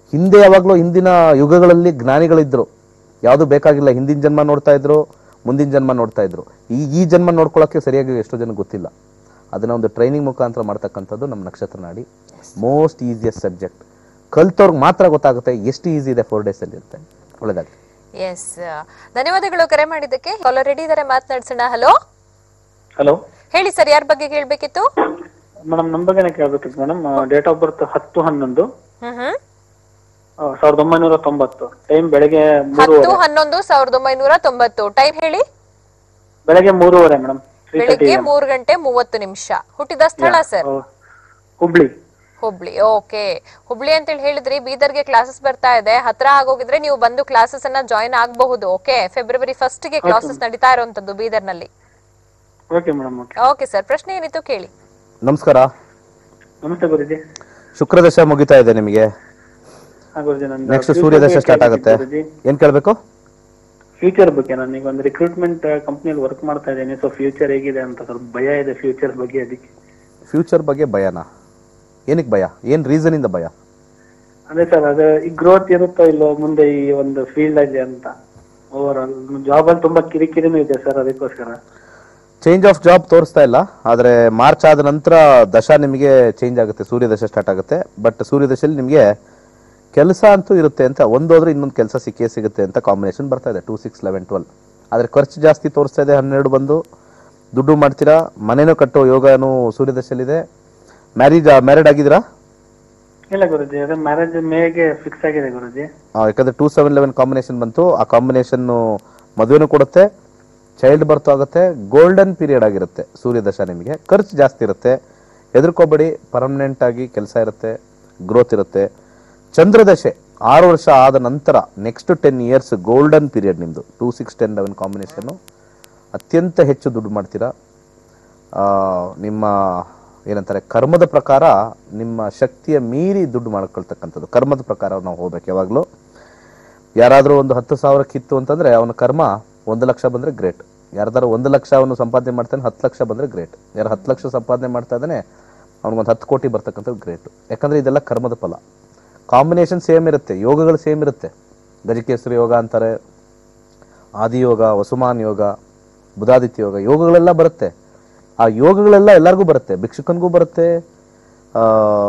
ಹಿಂದೆ ಯಾವಾಗಲೂ ಹಿಂದಿನ ಯುಗಗಳಲ್ಲಿ ಜ್ಞಾನಿಗಳಿದ್ರು ಯಾವುದು ಬೇಕಾಗಿಲ್ಲ ಹಿಂದಿನ ಜನ್ಮ ನೋಡ್ತಾ ಇದ್ರು ಮುಂದಿನ ಜನ್ಮ ನೋಡ್ತಾ ಇದ್ರು ಈ ಈ ಜನ್ಮ ನೋಡ್ಕೊಳ್ಳೋಕ್ಕೆ ಸರಿಯಾಗಿ ಎಷ್ಟೋ ಜನ ಗೊತ್ತಿಲ್ಲ ಅದನ್ನ ಒಂದು ಟ್ರೈನಿಂಗ್ ಮುಖಾಂತರ ಮಾಡ್ತಕ್ಕಂಥದ್ದು ನಮ್ಮ ನಕ್ಷತ್ರ ನಾಡಿ ಮೋಸ್ಟ್ ಈಸಿಯಸ್ಟ್ ಸಬ್ಜೆಕ್ಟ್ ಕಲ್ತವ್ರಿಗೆ ಮಾತ್ರ ಗೊತ್ತಾಗುತ್ತೆ ಎಷ್ಟು ಈಸಿ ಇದೆ ಫೋರ್ ಡೇಸ್ ಅಲ್ಲಿ ಇರುತ್ತೆ ಒಳ್ಳೇದಾಗಿ ಎಸ್ ಧನ್ಯವಾದಗಳು ಕರೆ ಮಾಡಿದ್ದಕ್ಕೆ ಕಾಲರ್ ರೆಡಿ ಇದಾರೆ ಮಾತನಾಡ್ಸೋಣ ಹಲೋ ಹಲೋ ಹೇಳಿ ಸರ್ ಯಾರ ಬಗ್ಗೆ ಕೇಳ್ಬೇಕಿತ್ತು ಮೇಡಮ್ ನಮ್ಮ ಬಗ್ಗೆನೇ ಕೇಳ್ಬೇಕಿತ್ತು ಮೇಡಮ್ ಡೇಟ್ ಆಫ್ ಬರ್ತ್ ಹತ್ತು ಹನ್ನೊಂದು ಹ್ಮ್ ಹ್ಮ್ ಆ, ಸಾವಿರದ ಒಂಬೈನೂರ ತೊಂಬತ್ತು ಟೈಮ್ ಬೆಳಗ್ಗೆ ಹತ್ತು ಮೂರುವರೆ ಹನ್ನೊಂದು ಸಾವಿರದ ಒಂಬೈನೂರ ತೊಂಬತ್ತು ಟೈಮ್ ಹೇಳಿ ಬೆಳಗ್ಗೆ ಮೂರುವರೆ ಮೇಡಮ್ ತ್ರೀ ತರ್ಟಿ ಬೆಳಿಗ್ಗೆ ಮೂರು ಗಂಟೆ ಮೂವತ್ತು ನಿಮಿಷ ಹುಟ್ಟಿದ ಸ್ಥಳ ಸರ್ ಹುಬ್ಳಿ ಹುಬ್ಳಿ ಓಕೆ ಹುಬ್ಳಿ ಅಂತೇಳಿ ಹೇಳಿದ್ರಿ ಬೀದರ್ಗೆ ಕ್ಲಾಸಸ್ ಬರ್ತಾ ಇದೆ ಹತ್ರ ಆಗೋಗಿದ್ರೆ ನೀವು ಬಂದು ಕ್ಲಾಸಸ್ ಅನ್ನ ಜಾಯಿನ್ ಆಗಬಹುದು ಓಕೆ ಫೆಬ್ರವರಿ ಫಸ್ಟ್ ಗೆ ಕ್ಲಾಸಸ್ ನಡೀತಾ ಇರುವಂತದ್ದು ಬೀದರ್ನಲ್ಲಿ okay madam okay okay sir ಪ್ರಶ್ನೆ ಏನಿತ್ತು ಕೇಳಿ ನಮಸ್ಕಾರ ನಮಸ್ತೆ ಗುರುಜಿ ಶುಕ್ರದಶ ಮುಗಿತಾ ಇದೆ ನಿಮಗೆ ಹಾ ಗುರುಜಿ ನಂದು ನೆಕ್ಸ್ಟ್ future ಸೂರ್ಯದಶ ಬಗ್ಗೆ ಸ್ಟಾರ್ಟ್ ಆಗುತ್ತೆ ಗುರುಜಿ ಏನ್ ಕೇಳಬೇಕು ಫ್ಯೂಚರ್ ಬಗ್ಗೆ ನಾನು ಈಗ ಒಂದು ರಿಕ್ರೂಟ್ಮೆಂಟ್ ಕಂಪ್ನಿಯಲ್ಲಿ ವರ್ಕ್ ಮಾಡ್ತಾ ಇದ್ದೀನಿ ಸೊ ಫ್ಯೂಚರ್ ಹೇಗಿದೆ ಅಂತ ಸ್ವಲ್ಪ ಭಯ ಇದೆ ಫ್ಯೂಚರ್ ಬಗ್ಗೆ ಅದಕ್ಕೆ ಫ್ಯೂಚರ್ ಬಗ್ಗೆ ಭಯನಾ ಏನಕ್ಕೆ ಭಯ ಏನ್ ರೀಸನ್ ಇಂದ ಭಯ ಅದೇ ಸರ್ ಅದು ಈ ಗ್ರೋತ್ ಇರುತ್ತೋ ಇಲ್ಲೋ ಮುಂದೆ ಈ ಒಂದು ಫೀಲ್ಡ್ ಅಲ್ಲಿ ಅಂತ ಓವರ್ ಆಲ್ ಜಾಬ್ ಅಲ್ಲಿ ತುಂಬಾ ಕಿರಿಕಿರಿನೂ ಇದೆ ಸರ್ ಅದಕ್ಕೋಸ್ಕರ ಚೇಂಜ್ ಆಫ್ ಜಾಬ್ ತೋರಿಸ್ತಾ ಇಲ್ಲ ಆದರೆ ಮಾರ್ಚ್ ಆದ ನಂತರ ದಶ ನಿಮಗೆ ಚೇಂಜ್ ಆಗುತ್ತೆ ಸೂರ್ಯ ದಶ ಸ್ಟಾರ್ಟ್ ಆಗುತ್ತೆ ಬಟ್ ಸೂರ್ಯ ದಶೆಯಲ್ಲಿ ನಿಮಗೆ ಕೆಲಸ ಅಂತೂ ಇರುತ್ತೆ ಅಂತ ಒಂದು ಹೋದ್ರೆ ಇನ್ನೊಂದು ಕೆಲಸ ಸಿಕ್ಕೇ ಸಿಗುತ್ತೆ ಅಂತ ಕಾಂಬಿನೇಷನ್ ಬರ್ತಾ ಇದೆ ಟೂ ಸಿಕ್ಸ್ ಲೆವೆನ್ ಟ್ವೆಲ್ ಆದರೆ ಖರ್ಚು ಜಾಸ್ತಿ ತೋರಿಸ್ತಾ ಇದೆ ಹನ್ನೆರಡು ಬಂದು ದುಡ್ಡು ಮಾಡ್ತೀರಾ ಮನೇನೂ ಕಟ್ಟೋ ಯೋಗನೂ ಸೂರ್ಯ ದಶೆಯಲ್ಲಿದೆ ಮ್ಯಾರೇಜ್ ಮ್ಯಾರಿಡ್ ಆಗಿದ್ದೀರಾ ಇಲ್ಲ ಗುರುಜಿ ಅದೇ ಮ್ಯಾರೇಜ್ ಮೇಗೆ ಫಿಕ್ಸ್ ಆಗಿದೆ ಗುರುಜಿ ಆ, ಯಾಕಂದ್ರೆ ಟೂ ಸೆವೆನ್ ಲೆವೆನ್ ಕಾಂಬಿನೇಷನ್ ಬಂತು ಆ ಕಾಂಬಿನೇಷನ್ ಮದುವೆನೂ ಕೊಡುತ್ತೆ ಚೈಲ್ಡ್ ಬರ್ತ್ ಆಗುತ್ತೆ ಗೋಲ್ಡನ್ ಪೀರಿಯಡ್ ಆಗಿರುತ್ತೆ ಸೂರ್ಯ ದಶ ನಿಮಗೆ ಖರ್ಚು ಜಾಸ್ತಿ ಇರುತ್ತೆ ಹೆದರ್ಕೋಬೇಡಿ ಪರ್ಮನೆಂಟ್ ಆಗಿ ಕೆಲಸ ಇರುತ್ತೆ ಗ್ರೋತ್ ಇರುತ್ತೆ ಚಂದ್ರದಶೆ ಆರು ವರ್ಷ ಆದ ನಂತರ next ten years golden period ನಿಮ್ಮದು ಟೂ ಸಿಕ್ಸ್ ಟೆನ್ ಲೆವೆನ್ ಕಾಂಬಿನೇಷನ್ನು ಅತ್ಯಂತ ಹೆಚ್ಚು ದುಡ್ಡು ಮಾಡ್ತೀರಾ ಆ, ನಿಮ್ಮ ಏನಂತಾರೆ ಕರ್ಮದ ಪ್ರಕಾರ ನಿಮ್ಮ ಶಕ್ತಿಯ ಮೀರಿ ದುಡ್ಡು ಮಾಡ್ಕೊಳ್ತಕ್ಕಂಥದ್ದು ಕರ್ಮದ ಪ್ರಕಾರ ನಾವು ಹೋಗ್ಬೇಕು ಯಾವಾಗಲೂ ಯಾರಾದರೂ ಒಂದು ಹತ್ತು ಸಾವಿರಕ್ಕಿತ್ತು ಅಂತಂದ್ರೆ ಅವನ ಕರ್ಮ ಒಂದು ಲಕ್ಷ ಬಂದ್ರೆ ಗ್ರೇಟ್ ಯಾರ್ದಾರು ಒಂದು ಲಕ್ಷ ಅವನು ಸಂಪಾದನೆ ಮಾಡ್ತಾನೆ ಹತ್ತು ಲಕ್ಷ ಬಂದ್ರೆ ಗ್ರೇಟ್ ಯಾರು ಹತ್ತು ಲಕ್ಷ ಸಂಪಾದನೆ ಮಾಡ್ತಾ ಇದ್ದಾನೆ ಅವ್ನಿಗೊಂದು ಹತ್ತು ಕೋಟಿ ಬರ್ತಕ್ಕಂಥದ್ದು ಗ್ರೇಟ್ ಯಾಕಂದ್ರೆ ಇದೆಲ್ಲ ಕರ್ಮದ ಫಲ ಕಾಂಬಿನೇಷನ್ ಸೇಮ್ ಇರುತ್ತೆ ಯೋಗಗಳು ಸೇಮ್ ಇರುತ್ತೆ ಗಜಕೇಸರಿ ಯೋಗ ಅಂತಾರೆ ಆದಿಯೋಗ ವಸುಮಾನ್ ಯೋಗ ಬುಧಾದಿತ್ಯ ಯೋಗ ಯೋಗಗಳೆಲ್ಲ ಬರುತ್ತೆ ಆ ಯೋಗಗಳೆಲ್ಲ ಎಲ್ಲರಿಗೂ ಬರುತ್ತೆ ಭಿಕ್ಷುಕನಿಗೂ ಬರುತ್ತೆ ಆ,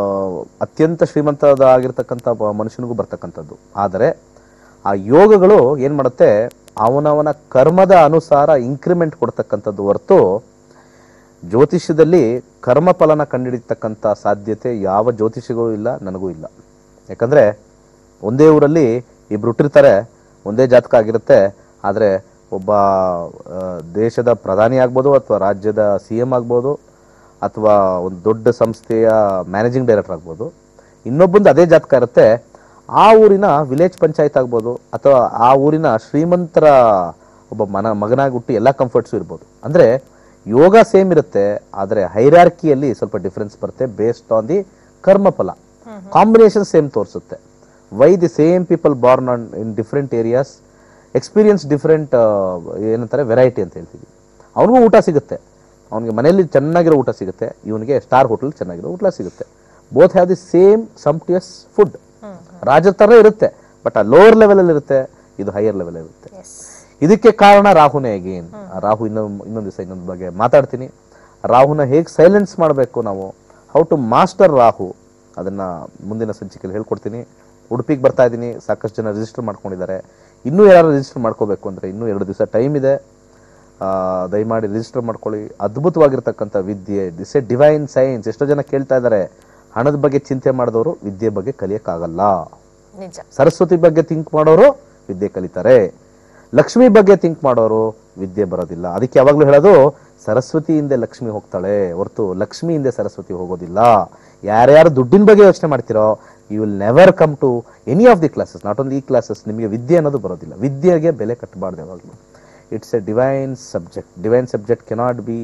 ಅತ್ಯಂತ ಶ್ರೀಮಂತದ ಆಗಿರ್ತಕ್ಕಂಥ ಒಬ್ಬ ಮನುಷ್ಯನಿಗೂ ಬರ್ತಕ್ಕಂಥದ್ದು ಆದರೆ ಆ ಯೋಗಗಳು ಏನು ಮಾಡುತ್ತೆ ಅವನವನ ಕರ್ಮದ ಅನುಸಾರ ಇಂಕ್ರಿಮೆಂಟ್ ಕೊಡ್ತಕ್ಕಂಥದ್ದು ಹೊರತು ಜ್ಯೋತಿಷ್ಯದಲ್ಲಿ ಕರ್ಮಫಲನ ಕಂಡುಹಿಡಿತಕ್ಕಂಥ ಸಾಧ್ಯತೆ ಯಾವ ಜ್ಯೋತಿಷಿಗಳು ಇಲ್ಲ ನನಗೂ ಇಲ್ಲ ಯಾಕಂದ್ರೆ ಒಂದೇ ಊರಲ್ಲಿ ಇಬ್ರು ಹುಟ್ಟಿರ್ತಾರೆ ಒಂದೇ ಜಾತಕ ಆಗಿರುತ್ತೆ ಆದರೆ ಒಬ್ಬ ಆ, ದೇಶದ ಪ್ರಧಾನಿ ಆಗ್ಬೋದು ಅಥವಾ ರಾಜ್ಯದ ಸಿ ಎಂ ಆಗ್ಬೋದು ಅಥವಾ ಒಂದು ದೊಡ್ಡ ಸಂಸ್ಥೆಯ ಮ್ಯಾನೇಜಿಂಗ್ ಡೈರೆಕ್ಟರ್ ಆಗ್ಬೋದು ಇನ್ನೊಬ್ಬಂದು ಅದೇ ಜಾತಕ ಇರುತ್ತೆ ಆ ಊರಿನ ವಿಲೇಜ್ ಪಂಚಾಯತ್ ಆಗ್ಬೋದು ಅಥವಾ ಆ ಊರಿನ ಶ್ರೀಮಂತರ ಒಬ್ಬ ಮನ ಮಗನಾಗಿ ಹುಟ್ಟಿ ಎಲ್ಲ ಕಂಫರ್ಟ್ಸು ಇರ್ಬೋದು ಅಂದರೆ ಯೋಗ ಸೇಮ್ ಇರುತ್ತೆ ಆದರೆ ಹೈರಾರ್ಕಿಯಲ್ಲಿ ಸ್ವಲ್ಪ ಡಿಫ್ರೆನ್ಸ್ ಬರುತ್ತೆ ಬೇಸ್ಡ್ ಆನ್ ದಿ ಕರ್ಮಫಲ ಕಾಂಬಿನೇಷನ್ ಸೇಮ್ ತೋರಿಸುತ್ತೆ why the same people born on in different areas experience different ಏನಂತಾರೆ ವೆರೈಟಿ ಅಂತ ಹೇಳ್ತೀವಿ ಅವನಿಗೂ ಊಟ ಸಿಗುತ್ತೆ ಅವನಿಗೆ ಮನೆಯಲ್ಲಿ ಚೆನ್ನಾಗಿರೋ ಊಟ ಸಿಗುತ್ತೆ ಇವನಿಗೆ ಸ್ಟಾರ್ ಹೋಟೆಲ್ ಚೆನ್ನಾಗಿರೋ ಊಟ ಸಿಗುತ್ತೆ both have the same sumptuous food ರಾಜರ ಥರ ಇರುತ್ತೆ ಬಟ್ ಆ ಲೋವರ್ ಲೆವೆಲಲ್ಲಿ ಇರುತ್ತೆ ಇದು ಹೈಯರ್ ಲೆವೆಲ್ ಇರುತ್ತೆ ಇದಕ್ಕೆ ಕಾರಣ ರಾಹುನೇ ಅಗೇನ್ ರಾಹು ಇನ್ನೊಂದು ಇನ್ನೊಂದು ದಿವಸ ಇನ್ನೊಂದು ಬಗ್ಗೆ ಮಾತಾಡ್ತೀನಿ ರಾಹುನ ಹೇಗೆ ಸೈಲೆನ್ಸ್ ಮಾಡಬೇಕು ನಾವು ಹೌ ಟು ಮಾಸ್ಟರ್ ರಾಹು ಅದನ್ನ ಮುಂದಿನ ಸಂಚಿಕೆಯಲ್ಲಿ ಹೇಳ್ಕೊಡ್ತೀನಿ ಉಡುಪಿಗೆ ಬರ್ತಾ ಇದ್ದೀನಿ ಸಾಕಷ್ಟು ಜನ ರಿಜಿಸ್ಟರ್ ಮಾಡ್ಕೊಂಡಿದ್ದಾರೆ ಇನ್ನೂ ಯಾರು ರಿಜಿಸ್ಟರ್ ಮಾಡ್ಕೋಬೇಕು ಅಂದರೆ ಇನ್ನೂ ಎರಡು ದಿವಸ ಟೈಮ್ ಇದೆ ಆ, ದಯಮಾಡಿ ರಿಜಿಸ್ಟರ್ ಮಾಡ್ಕೊಳ್ಳಿ ಅದ್ಭುತವಾಗಿರ್ತಕ್ಕಂಥ ವಿದ್ಯೆ ದಿಸ್ ಎ ಡಿವೈನ್ ಸೈನ್ಸ್ ಎಷ್ಟೋ ಜನ ಕೇಳ್ತಾ ಇದ್ದಾರೆ ಹಣದ ಬಗ್ಗೆ ಚಿಂತೆ ಮಾಡಿದವರು ವಿದ್ಯೆ ಬಗ್ಗೆ ಕಲಿಯಕ್ಕಾಗಲ್ಲ ನಿಜ ಸರಸ್ವತಿ ಬಗ್ಗೆ ಥಿಂಕ್ ಮಾಡೋರು ವಿದ್ಯೆ ಕಲಿತಾರೆ ಲಕ್ಷ್ಮಿ ಬಗ್ಗೆ ಥಿಂಕ್ ಮಾಡೋರು ವಿದ್ಯೆ ಬರೋದಿಲ್ಲ ಅದಕ್ಕೆ ಯಾವಾಗಲೂ ಹೇಳೋದು ಸರಸ್ವತಿ ಹಿಂದೆ ಲಕ್ಷ್ಮಿ ಹೋಗ್ತಾಳೆ ಹೊರತು ಲಕ್ಷ್ಮಿ ಹಿಂದೆ ಸರಸ್ವತಿ ಹೋಗೋದಿಲ್ಲ ಯಾರ್ಯಾರು ದುಡ್ಡಿನ ಬಗ್ಗೆ ಯೋಚನೆ ಮಾಡ್ತಿರೋ you will never come to any of the classes not only ಈ ಕ್ಲಾಸಸ್ ನಿಮಗೆ ವಿದ್ಯೆ ಅನ್ನೋದು ಬರೋದಿಲ್ಲ ವಿದ್ಯೆಗೆ ಬೆಲೆ ಕಟ್ಟಬಾರ್ದು ಯಾವಾಗಲೂ it's a divine subject divine subject cannot be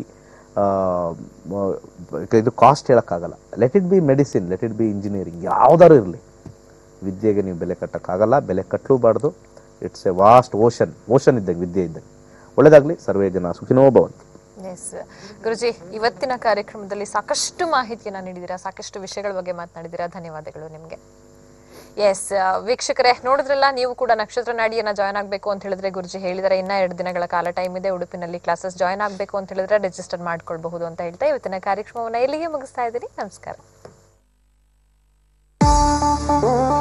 ಇದು ಕಾಸ್ಟ್ ಹೇಳೋಕ್ಕಾಗಲ್ಲ let it be medicine let it be engineering ಯಾವ್ದಾದ್ರು ಇರಲಿ ವಿದ್ಯೆಗೆ ನೀವು ಬೆಲೆ ಕಟ್ಟಕ್ಕಾಗಲ್ಲ ಬೆಲೆ ಕಟ್ಟಲೂಬಾರ್ದು it's a vast ocean ocean ಇದ್ದಂಗೆ ವಿದ್ಯೆ ಇದ್ದಂಗೆ ಒಳ್ಳೇದಾಗ್ಲಿ ಸರ್ವೇ ಜನ ಸುಖಿನೋ ಭವಂತು ಎಸ್ ಗುರುಜಿ ಇವತ್ತಿನ ಕಾರ್ಯಕ್ರಮದಲ್ಲಿ ಸಾಕಷ್ಟು ಮಾಹಿತಿಯನ್ನ ನೀಡಿದ್ದೀರಾ ಸಾಕಷ್ಟು ವಿಷಯಗಳ ಬಗ್ಗೆ ಮಾತನಾಡಿದ್ದೀರಾ ಧನ್ಯವಾದಗಳು ನಿಮಗೆ ಎಸ್ ವೀಕ್ಷಕರೇ ನೋಡಿದ್ರಲ್ಲ ನೀವು ಕೂಡ ನಕ್ಷತ್ರ ನಾಡಿಯನ್ನ ಜಾಯ್ನ್ ಆಗಬೇಕು ಅಂತ ಹೇಳಿದ್ರೆ ಗುರುಜಿ ಹೇಳಿದರೆ ಇನ್ನ ಎರಡು ದಿನಗಳ ಕಾಲ ಟೈಮ್ ಇದೆ ಉಡುಪಿನಲ್ಲಿ ಕ್ಲಾಸಸ್ ಜಾಯ್ನ್ ಆಗಬೇಕು ಅಂತ ಹೇಳಿದ್ರೆ ರಿಜಿಸ್ಟರ್ ಮಾಡ್ಕೊಳ್ಬಹುದು ಅಂತ ಹೇಳ್ತಾ ಇವತ್ತಿನ ಕಾರ್ಯಕ್ರಮವನ್ನ ಇಲ್ಲಿಗೆ ಮುಗಿಸ್ತಾ ಇದ್ದೀನಿ ನಮಸ್ಕಾರ